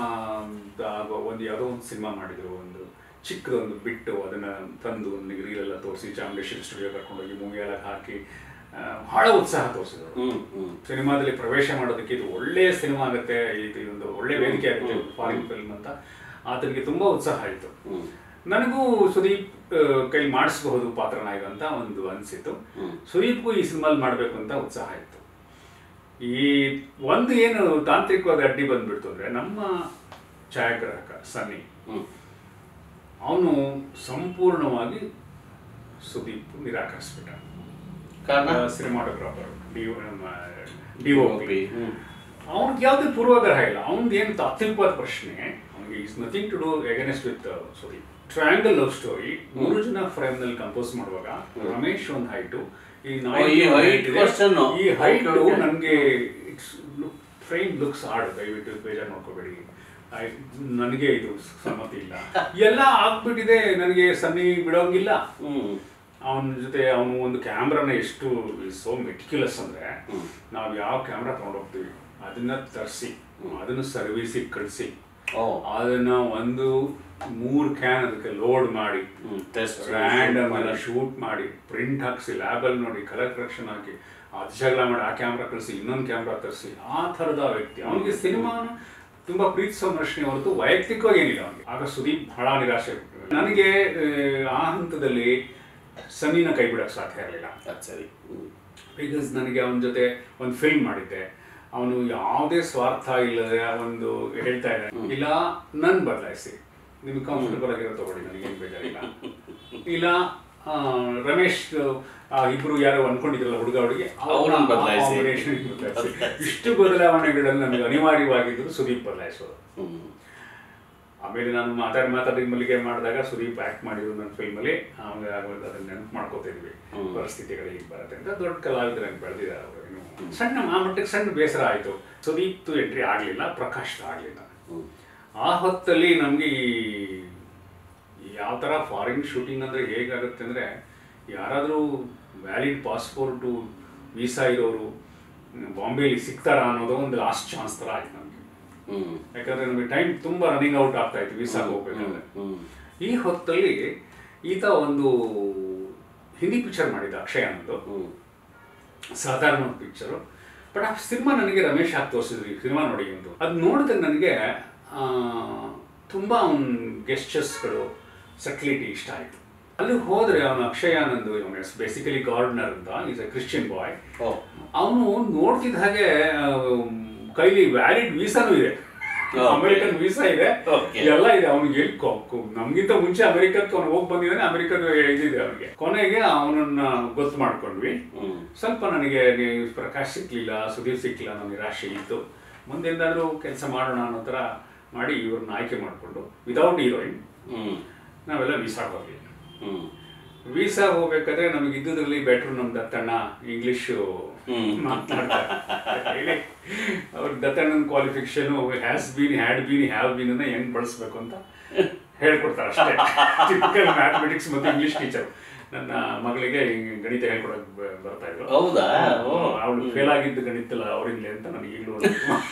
ಆಗ ಒಂದು ಯಾವುದೋ ಒಂದು ಸಿನಿಮಾ ಮಾಡಿದ್ರು ಒಂದು ಚಿಕ್ಕದೊಂದು ಬಿಟ್ಟು ಅದನ್ನ ತಂದು ನನಗೆ ರೀಲೆಲ್ಲ ತೋರಿಸಿ ಚಾಮುಂಡೇಶ್ವರಿ ಸ್ಟುಡಿಯೋ ಕರ್ಕೊಂಡೋಗಿ ಮೂವಿ ಎಲ್ಲ ಹಾಕಿ ಆ, ಬಹಳ ಉತ್ಸಾಹ ತೋರಿಸಿದ್ರು ಹ್ಮ್ ಹ್ಮ್ ಸಿನಿಮಾದಲ್ಲಿ ಪ್ರವೇಶ ಮಾಡೋದಕ್ಕೆ ಇದು ಒಳ್ಳೆ ಸಿನಿಮಾ ಆಗುತ್ತೆ ಇದು ಒಂದು ಒಳ್ಳೆ ವೇದಿಕೆ ಆಗುತ್ತೆ ಫಾರಿನ್ ಫಿಲ್ಮ್ ಅಂತ ಆತನಿಗೆ ತುಂಬಾ ಉತ್ಸಾಹ ಆಯಿತು ಹ್ಮ್ ನನಗೂ ಸುದೀಪ್ ಆ, ಕೈ ಮಾಡಿಸಬಹುದು ಪಾತ್ರ ನಾಯಕ ಅಂತ ಒಂದು ಅನಿಸಿತು ಹ್ಮ್. ಸುದೀಪ್ಗೂ ಈ ಸಿನಿಮಾಲ್ ಮಾಡಬೇಕು ಅಂತ ಉತ್ಸಾಹ ಇತ್ತು ಈ ಒಂದು ಏನು ತಾಂತ್ರಿಕವಾದ ಅಡ್ಡಿ ಬಂದ್ಬಿಡ್ತು ಅಂದ್ರೆ ನಮ್ಮ ಛಾಯಾಗ್ರಾಹಕ ಸನ್ನಿ ಹ್ಮ್ ಅವನು ಸಂಪೂರ್ಣವಾಗಿ ಸುದೀಪ್ ನಿರಾಕರಿಸ್ಬಿಟ್ಟ ಕಾರಣ ಸಿನಿಮಾಟೋಗ್ರಾಫರ್ ಡಿ ನಮ್ಮ ಡಿ ಹ್ಮ್ ಅವ್ನಿಗೆ ಯಾವುದೇ ಪೂರ್ವಾಗ್ರಹ ಇಲ್ಲ ಅವ್ನ್ದು ಏನು ತಾತ್ವಿಕವಾದ ಪ್ರಶ್ನೆ ಅವ್ನಿಗೆ is nothing to do against with sorry triangle love story ಮೂರು ಜನ ಫ್ರೇಮ್ ನಲ್ಲಿ ಕಂಪೋಸ್ ಮಾಡುವಾಗ ರಮೇಶ್ ಒಂದು ಹೈಟು ಈ ನಾಯಕಿ ಈ ಒಂದು height height ಇದೆ. question. ಈ ಹೈಟ್ Okay, okay. ನನಗೆ ಇಟ್ಸ್ ಫ್ರೇಮ್ ಲುಕ್ಸ್ ಆಡ್ ದಯವಿಟ್ಟು ಬೇಜಾರು ಮಾಡ್ಕೋಬೇಡಿ I- ನನಗೆ ಇದು ಸಮ್ಮತಿ ಇಲ್ಲ ಎಲ್ಲ ಆಗ್ಬಿಟ್ಟಿದೆ ನನಗೆ ಸನ್ನಿ ಬಿಡೋಂಗಿಲ್ಲ ಹ್ಮ್ ಅವನ ಜೊತೆ ಅವನು ಒಂದು ಕ್ಯಾಮ್ರಾನ ಎಷ್ಟು ಸೋ ಮೆಟಿಕ್ಯುಲಸ್ ಅಂದ್ರೆ ನಾವು ಯಾವ ಕ್ಯಾಮ್ರಾ ತಗೊಂಡೋಗ್ತೀವಿ ಅದನ್ನ ತರಿಸಿ ಅದನ್ನ ಸರ್ವಿಸಿಗೆ ಕಳಿಸಿ ಓ ಅದನ್ನ ಒಂದು ಮೂರು ಕ್ಯಾನ್ ಅದಕ್ಕೆ ಲೋಡ್ ಮಾಡಿ ಹ್ಮ್ ಟೆಸ್ಟ್ ರ್ಯಾಂಡಮ್ ಎಲ್ಲ ಶೂಟ್ ಮಾಡಿ ಪ್ರಿಂಟ್ ಹಾಕ್ಸಿ ಲ್ಯಾಬಲ್ಲಿ ನೋಡಿ ಕಲರ್ ಕರೆಕ್ಷನ್ ಹಾಕಿ ಅದು ಜಗಳ ಮಾಡಿ ಆ ಕ್ಯಾಮ್ರಾ ಕಳಿಸಿ ಇನ್ನೊಂದು ಕ್ಯಾಮ್ರಾ ತರಿಸಿ ಆ ಥರದ ವ್ಯಕ್ತಿ ಅವನಿಗೆ ಸಿನಿಮಾನ ತುಂಬಾ ಪ್ರೀತಿಸೋ ಮನುಷ್ಯನೇ ಹೊರತು ವೈಯಕ್ತಿಕವಾಗಿ ಏನಿಲ್ಲ ಅವನಿಗೆ ಆಗ ಸುದೀಪ್ ಬಹಳ ನಿರಾಶೆ ಪಟ್ರು. ನನಗೆ ಆ, ಆ ಹಂತದಲ್ಲಿ ಸನ್ನಿನ ಕೈ ಬಿಡಕ್ಕೆ ಸಾಧ್ಯ ಇರಲಿಲ್ಲ ಅದು ಸರಿ ಹ್ಮ್ ಬಿಕಾಸ್ ನನಗೆ ಅವನ ಜೊತೆ ಒಂದು ಫಿಲ್ಮ್ ಮಾಡಿದ್ದೆ ಅವನು ಯಾವುದೇ ಸ್ವಾರ್ಥ ಇಲ್ಲದೆ ಒಂದು ಹೇಳ್ತಾ ಇದ್ದಾನೆ ಇಲ್ಲ ನನ್ ಬದಲಾಯಿಸಿ ನಿಮ್ಗೆ ಕಂಫರ್ಟಬಲ್ ಆಗಿರೋ ತಗೊಳ್ಳಿ ನನಗೇನು ಬೇಜಾರಿಲ್ಲ ಇಲ್ಲ ಆ, ರಮೇಶ್ ಆ, ಇಬ್ರು ಯಾರೋ ಅನ್ಕೊಂಡಿದ್ರಲ್ಲ ಹುಡುಗ ಹುಡುಗಿ ಅವ್ರನ್ನ ಬದಲಾಯಿಸಿ. ಇಷ್ಟು ಬದಲಾವಣೆಗಳಲ್ಲಿ ನನಗೆ ಅನಿವಾರ್ಯವಾಗಿದ್ದು ಸುದೀಪ್ ಬದಲಾಯಿಸೋದು ಹ್ಮ್ ಆಮೇಲೆ ನಾನು ಮಾತಾಡಿ ಮಾತಾಡಿ ಮಲ್ಲಿಗೆ ಮಾಡಿದಾಗ ಸುದೀಪ್ ಆಕ್ಟ್ ಮಾಡಿದ್ರು ನನ್ನ ಫಿಲ್ಮಲ್ಲಿ ಆಮೇಲೆ ಆಗೋದು ಅದನ್ನ ನೆನಪು ಮಾಡ್ಕೋತಾ ಇದ್ವಿ ಹ್ಮ್. ಪರಿಸ್ಥಿತಿಗಳು ಹೀಗೆ ಬರುತ್ತೆ ಅಂತ ದೊಡ್ಡ ಕಲಾವಿದರಾಗಿ ಬೆಳೆದಿದ್ದಾರೆ ಅವರು ಇನ್ನು ಸಣ್ಣ ಆ ಮಟ್ಟಿಗೆ ಸಣ್ಣ ಬೇಸರ ಆಯಿತು ಸುದೀಪ್ತು ಎಂಟ್ರಿ ಆಗಲಿಲ್ಲ ಪ್ರಕಾಶ್ದು ಆಗಲಿಲ್ಲ ಹ್ಮ್ ಆ ಹೊತ್ತಲ್ಲಿ ನಮಗೆ ಈ ಯಾವ ಥರ ಫಾರಿನ್ ಶೂಟಿಂಗ್ ಅಂದರೆ ಹೇಗಾಗುತ್ತೆ ಅಂದರೆ ಯಾರಾದರೂ ವ್ಯಾಲಿಡ್ ಪಾಸ್ಪೋರ್ಟು ವೀಸಾ ಇರೋರು ಬಾಂಬೆಲಿ ಸಿಗ್ತಾರಾ ಅನ್ನೋದು ಒಂದು ಲಾಸ್ಟ್ ಚಾನ್ಸ್ ಥರ ಆಯ್ತು ನಮಗೆ ಹ್ಮ್ ಯಾಕಂದ್ರೆ ನಮಗೆ ಟೈಮ್ ತುಂಬಾ ರನ್ನಿಂಗ್ ಔಟ್ ಆಗ್ತಾ ಇತ್ತು ವೀಸಾಗೆ ಹೋಗ್ಬೇಕಾದ್ರೆ ಹ್ಮ್ ಈ ಹೊತ್ತಲ್ಲಿ ಈತ ಒಂದು ಹಿಂದಿ ಪಿಕ್ಚರ್ ಮಾಡಿದ್ದ ಅಕ್ಷಯ್ ಅನ್ನೋದು ಹ್ಮ್ ಸಾಧಾರಣ ಪಿಕ್ಚರು ಬಟ್ ಆ ಸಿನಿಮಾ ನನಗೆ ರಮೇಶ್ ಹಾಕಿ ತೋರಿಸಿದ್ರು ಈ ಸಿನಿಮಾ ನೋಡಿ ಅಂತ ಅದು ನೋಡಿದಾಗ ನನಗೆ ಆ, ತುಂಬ ಅವನ ಗೆಸ್ಟರ್ಸ್ಗಳು ಸಟ್ಲಿಟಿ ಇಷ್ಟ ಆಯಿತು ಅಲ್ಲಿ ಹೋದರೆ ಅವನು ಅಕ್ಷಯಾನಂದ್ ಇವನು ಬೇಸಿಕಲಿ ಗಾರ್ಡ್ನರ್ ಅಂತ ಈಸ್ ಎ ಕ್ರಿಶ್ಚಿಯನ್ ಬಾಯ್ ಓ ಅವನು ನೋಡ್ತಿದ್ದ ಹಾಗೆ ಆ, ಕೈಲಿ ವ್ಯಾಲಿಡ್ ವೀಸಾನು ಇದೆ Okay. ಅಮೆರಿಕನ್ ವೀಸಾ ಇದೆ Okay. ಎಲ್ಲ ಇದೆ ಅವನಿಗೆ ಎಲ್ಲಿ ಕೊ- ಕೊ- ನಮ್ಗಿಂತ ಮುಂಚೆ ಅಮೆರಿಕಕ್ಕೆ ಅವನು ಹೋಗಿ ಬಂದಿದ್ದಾನೆ ಅಮೆರಿಕದ ಇದಿದೆ ಅವನಿಗೆ ಕೊನೆಗೆ ಅವನನ್ನ ಗೊತ್ತು ಮಾಡ್ಕೊಂಡ್ವಿ ಹ್ಮ್ ಸ್ವಲ್ಪ ನನಗೆ ನೀವು ಪ್ರಕಾಶ್ ಸಿಕ್ಲಿಲ್ಲ ಸುದೀಪ್ ಸಿಕ್ಲಿಲ್ಲ ನನಗೆ ನಿರಾಶೆ ಇತ್ತು ಮುಂದೆಂದಾದರೂ ಕೆಲಸ ಮಾಡೋಣ ಅನ್ನೋ ಥರ ಮಾಡಿ ಇವ್ರನ್ನ ಆಯ್ಕೆ ಮಾಡಿಕೊಂಡು ವಿತೌಟ್ ಹೀರೋಯಿನ್ ಹ್ಮ್ ನಾವೆಲ್ಲ ವೀಸಾ ಹೋದ್ವಿ ಹ್ಮ್ ವೀಸಾ ಹೋಗ್ಬೇಕಾದ್ರೆ ನಮಗೆ ಇದ್ದುದ್ರಲ್ಲಿ ಬೆಟ್ರು ನಮ್ಮ ದತ್ತಣ್ಣ ಇಂಗ್ಲಿಷು ಹ್ಮ್. ಮಾತನಾಡ್ತಾರೆ ಹೇಳಿ ಅವ್ರ ದತ್ತಣ್ಣನ qualification has been had been have been ಅನ್ನ ಹೆಂಗ್ ಬಳಸ್ಬೇಕು ಅಂತ ಹೇಳ್ಕೊಡ್ತಾರೆ ಅಷ್ಟೇ ಟಿಪಿಕಲ್ ಮ್ಯಾಥಮೆಟಿಕ್ಸ್ ಮತ್ತು ಇಂಗ್ಲಿಷ್ ಟೀಚರ್ ನನ್ನ ಮಗಳಿಗೆ ಹಿಂಗ್ ಗಣಿತ ಹೇಳ್ಕೊಡಕ್ ಬ- ಬರ್ತಾ ಇದ್ರು ಹೌದಾ? ಓ. ಅವಳು ಫೇಲ್ ಆಗಿದ್ದು ಗಣಿತಲ್ಲ ಅವರಿಂದಲೇ ಅಂತ ನನಗೆ ಈಗಲೂ ಒಂದು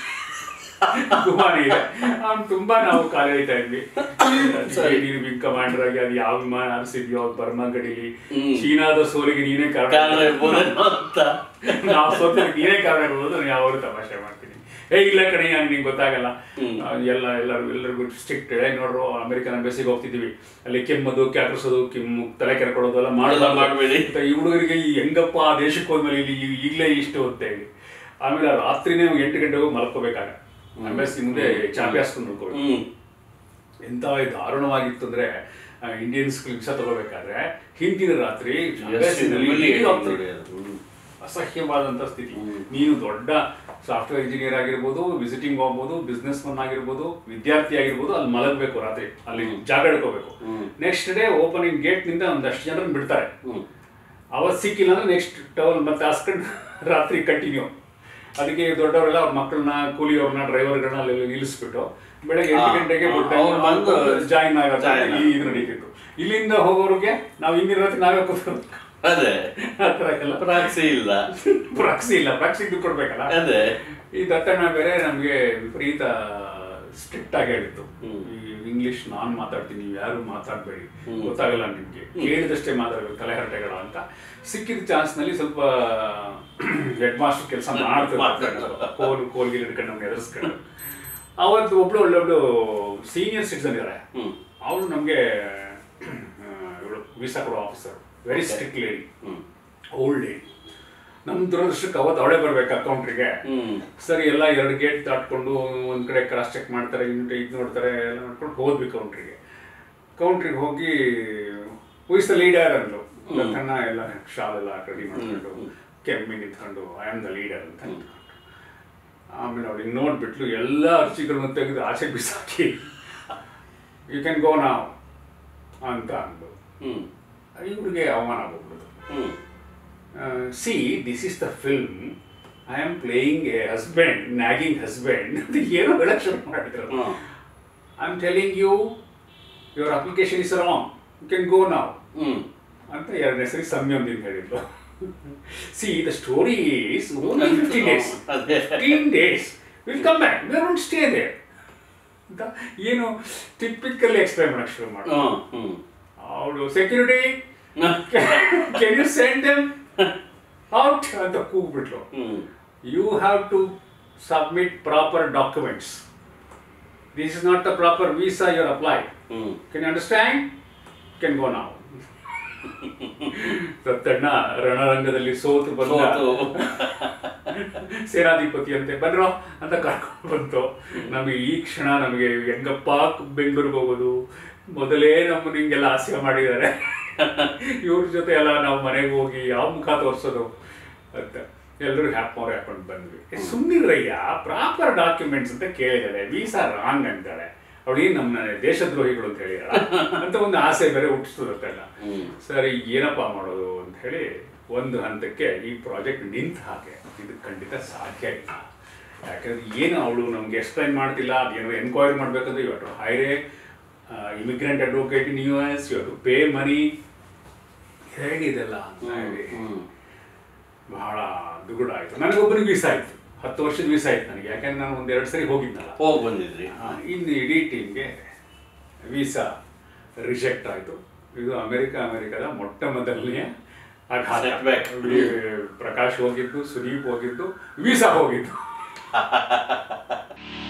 ಗುಮಾನ ಇದೆ ಅವ್ನು ತುಂಬಾ ನಾವು ಕಾಲ ಎಳಿತಾ ಇದ್ವಿ ಸರಿ. ನೀನು ವಿಂಗ್ ಕಮಾಂಡರ್ ಆಗಿ ಅದು ಯಾವ ವಿಮಾನ ಹಾರಿಸಿದ್ಯೋ ಅದು ಬರ್ಮಾ ಗಡಿಲಿ ಹ್ಮ್. ಚೀನಾದ ಸೋಲಿಗೆ ನೀನೇ ಕಾರಣ ಕಾರಣ ಇರ್ಬೋದೇನೋ ಅಂತ ನಾವು ಸೋತಿದ್ದಕ್ಕೆ ನೀನೇ ಕಾರಣ ಇರ್ಬೋದು ನಾನು ಯಾವಾಗಲೂ ತಮಾಷೆ ಮಾಡ್ತೀನಿ ಏ ಇಲ್ಲ ಕಣಿ ಹಂಗೆ ನಿಂಗೆ ಗೊತ್ತಾಗಲ್ಲ ಹ್ಮ್. ಆ, ಎಲ್ಲ ಎಲ್ಲರೂ ಎಲ್ಲರಿಗೂ ಸ್ಟ್ರಿಕ್ಟ್ ಹೇಳಿ ನೋಡ್ರು ಅಮೆರಿಕನ್ ಎಂಬಸಿಗೆ ಹೋಗ್ತಿದ್ವಿ ಅಲ್ಲಿ ಕೆಮ್ಮದು ಕ್ಯಾಕರಿಸೋದು ಕೆಮ್ಮು ತಲೆ ಕೆರ್ಕೊಳ್ಳೋದು ಎಲ್ಲ ಅದೆಲ್ಲ ಮಾಡಬಾರ್ದು ಮಾಡ್ಬೇಡಿ. ಈ ಹುಡುಗರಿಗೆ ಈ ಹೆಂಗಪ್ಪ ಆ ದೇಶಕ್ಕೆ ಹೋದ್ಮೇಲೆ ಇಲ್ಲಿ ಈ- ಈಗಲೇ ಇಷ್ಟು ಅಂತ ಹೇಳಿ ಆಮೇಲೆ ಆ ರಾತ್ರಿನೇ ಎಂಟು ಗಂಟೆಗೆ ಮಲ್ಕೋಬೇಕಾಗ ಎಂಬಸಿ ಮುಂದೆ ಚಾಪಿ ಹಾಸ್ಕೊಂಡು ಮಲ್ಕೋಬೇಕು ಹ್ಮ್ ಎಂತ ದಾರುಣವಾಗಿತ್ತು ಅಂದ್ರೆ ಇಂಡಿಯನ್ಸ್ ವೀಸಾ ತಗೋಬೇಕಾದ್ರೆ ಹಿಂದಿನ ರಾತ್ರಿ Yes, embassy-ನಲ್ಲಿ really ಇಡೀ ನೋಡಿ ರಾತ್ರಿ ಅದು. ಹ್ಮ್. ಅಸಹ್ಯವಾದಂಥ ಸ್ಥಿತಿ ಹ್ಮ್. ನೀನು ದೊಡ್ಡ ಸಾಫ್ಟ್ವೇರ್ ಇಂಜಿನಿಯರ್ ಆಗಿರ್ಬೋದು ವಿಸಿಟಿಂಗ್ ಹೋಗ್ಬೋದು ಬಿಸ್ನೆಸ್ ಮನ್ ಆಗಿರ್ಬೋದು ವಿದ್ಯಾರ್ಥಿ ಆಗಿರ್ಬೋದು ಅಲ್ಲಿ ಮಲಗಬೇಕು ರಾತ್ರಿ ಅಲ್ಲಿ ಜಾಗ ಹಿಡ್ಕೋಬೇಕು ಹ್ಮ್. ನೆಕ್ಸ್ಟ್ ಡೇ ಓಪನಿಂಗ್ ಗೇಟ್ ನಿಂದ ಒಂದಷ್ಟು ಜನರನ್ನ ಬಿಡ್ತಾರೆ ಹ್ಮ್ ಅವತ್ತು ಸಿಕ್ಕಿಲ್ಲ ಅಂದ್ರೆ ನೆಕ್ಸ್ಟ್ ಟವಲ್ ಮತ್ತೆ ಹಾಸ್ಕೊಂಡು ರಾತ್ರಿ ಕಂಟಿನ್ಯೂ ಅದಕ್ಕೆ ದೊಡ್ಡವರೆಲ್ಲ ಅವ್ರ ಮಕ್ಕಳನ್ನ ಕೂಲಿಯವ್ರನ್ನ ಡ್ರೈವರ್ಗಳನ್ನ ಅಲ್ಲಿ ನಿಲ್ಲಿಸ್ಬಿಟ್ಟು ಬೆಳಗ್ಗೆ ಎಂಟು ಆ, ಗಂಟೆಗೆ ಆ, ಅವ್ರು ಬಂದು ಜಾಯಿನ್ ಆಗೋದು join ಈ ಇದು ನಡೀತಿತ್ತು ಇಲ್ಲಿಂದ ಹೋಗೋರಿಗೆ ನಾವು ಹಿಂದಿನ ರಾತ್ರಿ ನಾವೇ ಕೂತ್ಕೊಂಡು ಅದೇ ಆ ಥರ ಎಲ್ಲ ಪ್ರಾಕ್ಸಿ ಇಲ್ಲ ಪ್ರಾಕ್ಸಿ ಇಲ್ಲ ಪ್ರಾಕ್ಸಿ ದುಡ್ಡು ಕೊಡ್ಬೇಕಲ್ಲ ಅದೇ ಈ ದತ್ತಣ್ಣ ಬೇರೆ ನಮಗೆ ವಿಪರೀತ ಸ್ಟ್ರಿಕ್ಟ್ ಆಗಿ ಹೇಳಿತ್ತು ಹ್ಮ್. ಈ ಇಂಗ್ಲಿಷ್ ನಾನು ಮಾತಾಡ್ತೀನಿ ನೀವು ಯಾರು ಮಾತಾಡಬೇಡಿ ಹ್ಮ್. ಗೊತ್ತಾಗಲ್ಲ ನಿಮಗೆ ಕೇಳಿದಷ್ಟೇ ಮಾತಾಡಬೇಕು ತಲೆ ಹರಟೆಗಳ ಅಂತ ಸಿಕ್ಕಿದ ಚಾನ್ಸ್ನಲ್ಲಿ ಸ್ವಲ್ಪ ಹೆಡ್ ಮಾಸ್ಟರ್ ಕೆಲಸ ಮಾಡ್ತಾರೆ ಮಾಡ್ತಾರೆ. ಕೋಲ್ ಕೋಲ್ಗಿಲ್ ಹಿಡ್ಕೊಂಡು ನಮ್ಗೆ ಎದುರಿಸ್ಕೊಂಡು ಅವತ್ತು ಒಬ್ಳು ಒಳ್ಳೊಬ್ಳು ಸೀನಿಯರ್ ಸಿಟಿಸನ್ ಇದ್ದಾರೆ ಹ್ಮ್ ಅವಳು ನಮಗೆ ಇವಳು ವೀಸಾ ಕೊಡೋ officer very strict lady hmm old lady ನಮ್ಮ ದುರದೃಷ್ಟಕ್ಕೆ ಅವತ್ತು ಅವಳೇ ಬರ್ಬೇಕು ಅಕೌಂಟ್ರಿಗೆ ಹ್ಮ್ ಸರಿ ಎಲ್ಲ ಎರಡು ಗೇಟ್ ದಾಟ್ಕೊಂಡು ಒಂದ್ ಕಡೆ ಕ್ರಾಸ್ ಚೆಕ್ ಮಾಡ್ತಾರೆ ಇನ್ನೊಂದು ಇದು ನೋಡ್ತಾರೆ ಎಲ್ಲ ಮಾಡ್ಕೊಂಡು ಹೋದ್ವಿ ಕೌಂಟ್ರಿಗೆ ಕೌಂಟ್ರಿಗೆ ಹೋಗಿ ಉಯಿಸ್ ದ ಲೀಡರ್ ಅಂದ್ರು ಲಕ್ಕಣ್ಣ ಎಲ್ಲ ಶಾಲ್ ಎಲ್ಲ ರೆಡಿ ಮಾಡ್ಕೊಂಡು ಕೆಮ್ಮಿ ನಿಂತ್ಕೊಂಡು ಐ ಆಮ್ ದ ಲೀಡರ್ ಅಂತ ನಿಂತ್ಕೊಂಡು ಆಮೇಲೆ ಅವಳಿಗೆ ನೋಡ್ಬಿಟ್ಲು ಎಲ್ಲ ಅರ್ಜಿಗಳನ್ನ ತೆಗೆದು ಆಚೆ ಬಿಸಾಕಿ ಯು ಕ್ಯಾನ್ ಗೋ ನಾವ್ ಅಂತ ಅಂದು ಹ್ಮ್ ಇವ್ರಿಗೆ ಅವಮಾನ ಆಗ್ಬಿಡ್ತು hmm see this is the film I am playing a husband nagging husband ಅಂತ ಏನೋ ಹೇಳಕ್ ಶುರು ಮಾಡಿದ್ರು ಹ್ಮ್. I am telling you your application is wrong you can go now hmm ಅಂತ ಎರಡನೇ ಸರಿ ಸಂಯಮದಿಂದ ಹೇಳಿದ್ರು see the story is only fifteen days ಅದೇ. Fifteen days will come back we are stay there ಅಂತ ಏನು ಟಿಪಿಕಲ್ ಎಕ್ಸ್ಪ್ಲೈನ್ ಮಾಡಕ್ ಶುರು ಮಾಡಿ ಹ್ಮ್ ಹ್ಮ್ ಅವಳು security can you send them out ಅಂತ ಕೂಗ್ಬಿಟ್ಲು hmm you have to submit proper documents this is not the proper visa your apply hmm can understand can go ನಾವು ದತ್ತಣ್ಣ ರಣರಂಗದಲ್ಲಿ ಸೋತು ಬಂದ ಸೋತು. ಸೇನಾಧಿಪತಿ ಅಂತೆ ಬನ್ರೋ ಅಂತ ಕರ್ಕೊಂಡು ಬಂತು ನಮಗೆ ಈ ಕ್ಷಣ ನಮಗೆ ಹೆಂಗಪ್ಪ ಬೆಂಗಳೂರಿಗೆ ಹೋಗೋದು ಮೊದಲೇ ನಮ್ಮನ್ನ ಹಿಂಗೆಲ್ಲ ಹಾಸ್ಯ ಮಾಡಿದ್ದಾರೆ ಇವ್ರ ಜೊತೆ ಎಲ್ಲ ನಾವು ಮನೆಗೆ ಹೋಗಿ ಯಾವ ಮುಖ ತೋರಿಸೋದು ಅಂತ ಎಲ್ಲರೂ ಹ್ಯಾಪ್ ಅವ್ರು ಹಾಕೊಂಡು ಬಂದ್ವಿ ಸುಮ್ಮನಿರಯ್ಯ ಪ್ರಾಪರ್ ಡಾಕ್ಯುಮೆಂಟ್ಸ್ ಅಂತ ಕೇಳಿದಾಳೆ ವೀಸಾ ರಾಂಗ್ ಅಂತಾಳೆ ಅವಳೇನು ನಮ್ಮ ದೇಶದ್ರೋಹಿಗಳು ಅಂತ ಹೇಳಿದಾಳ ಅಂತ ಒಂದು ಆಸೆ ಬೇರೆ ಹುಟ್ಟಿಸ್ತದಲ್ಲ ಹ್ಮ್. ಸರಿ ಏನಪ್ಪ ಮಾಡೋದು ಅಂತ ಹೇಳಿ ಒಂದು ಹಂತಕ್ಕೆ ಈ ಪ್ರಾಜೆಕ್ಟ್ ನಿಂತ ಹಾಗೆ ಇದು ಖಂಡಿತ ಸಾಧ್ಯ ಇಲ್ಲ ಯಾಕಂದ್ರೆ ಏನು ಅವಳು ನಮ್ಗೆ ಎಕ್ಸ್ಪ್ಲೈನ್ ಮಾಡ್ತಿಲ್ಲ ಅದೇನೋ ಎನ್ಕ್ವೈರಿ ಮಾಡ್ಬೇಕಂದ್ರೆ ಇವತ್ತು hire immigrant advocate in U S you to pay money ಹೇಗಿದೆಲ್ಲ ಅಂತ ಹೇಳಿ ಹ್ಮ್ ಬಹಳ ದುಗುಡ ಆಯಿತು ನನಗೊಬ್ಬನಿಗೆ ವೀಸಾ ಆಯಿತು ಹತ್ತು ವರ್ಷದ ವೀಸಾ ಆಯ್ತು ನನಗೆ ಯಾಕಂದ್ರೆ ನಾನು ಒಂದು ಎರಡು ಸರಿ ಹೋಗಿದ್ನಲ್ಲ ಹೋಗಿ ಬಂದಿದ್ರಿ ಆ, ಇನ್ನು ಇಡೀ ಟೀಮ್ಗೆ ವೀಸಾ ರಿಜೆಕ್ಟ್ ಆಯಿತು ಇದು ಅಮೆರಿಕ ಅಮೆರಿಕದ ಮೊಟ್ಟ ಮೊದಲನೆಯ ಆಘಾತ Setback. ಪ್ರಕಾಶ್ ಹೋಗಿದ್ದು ಸುದೀಪ್ ಹೋಗಿದ್ದು ವೀಸಾ ಹೋಗಿದ್ದು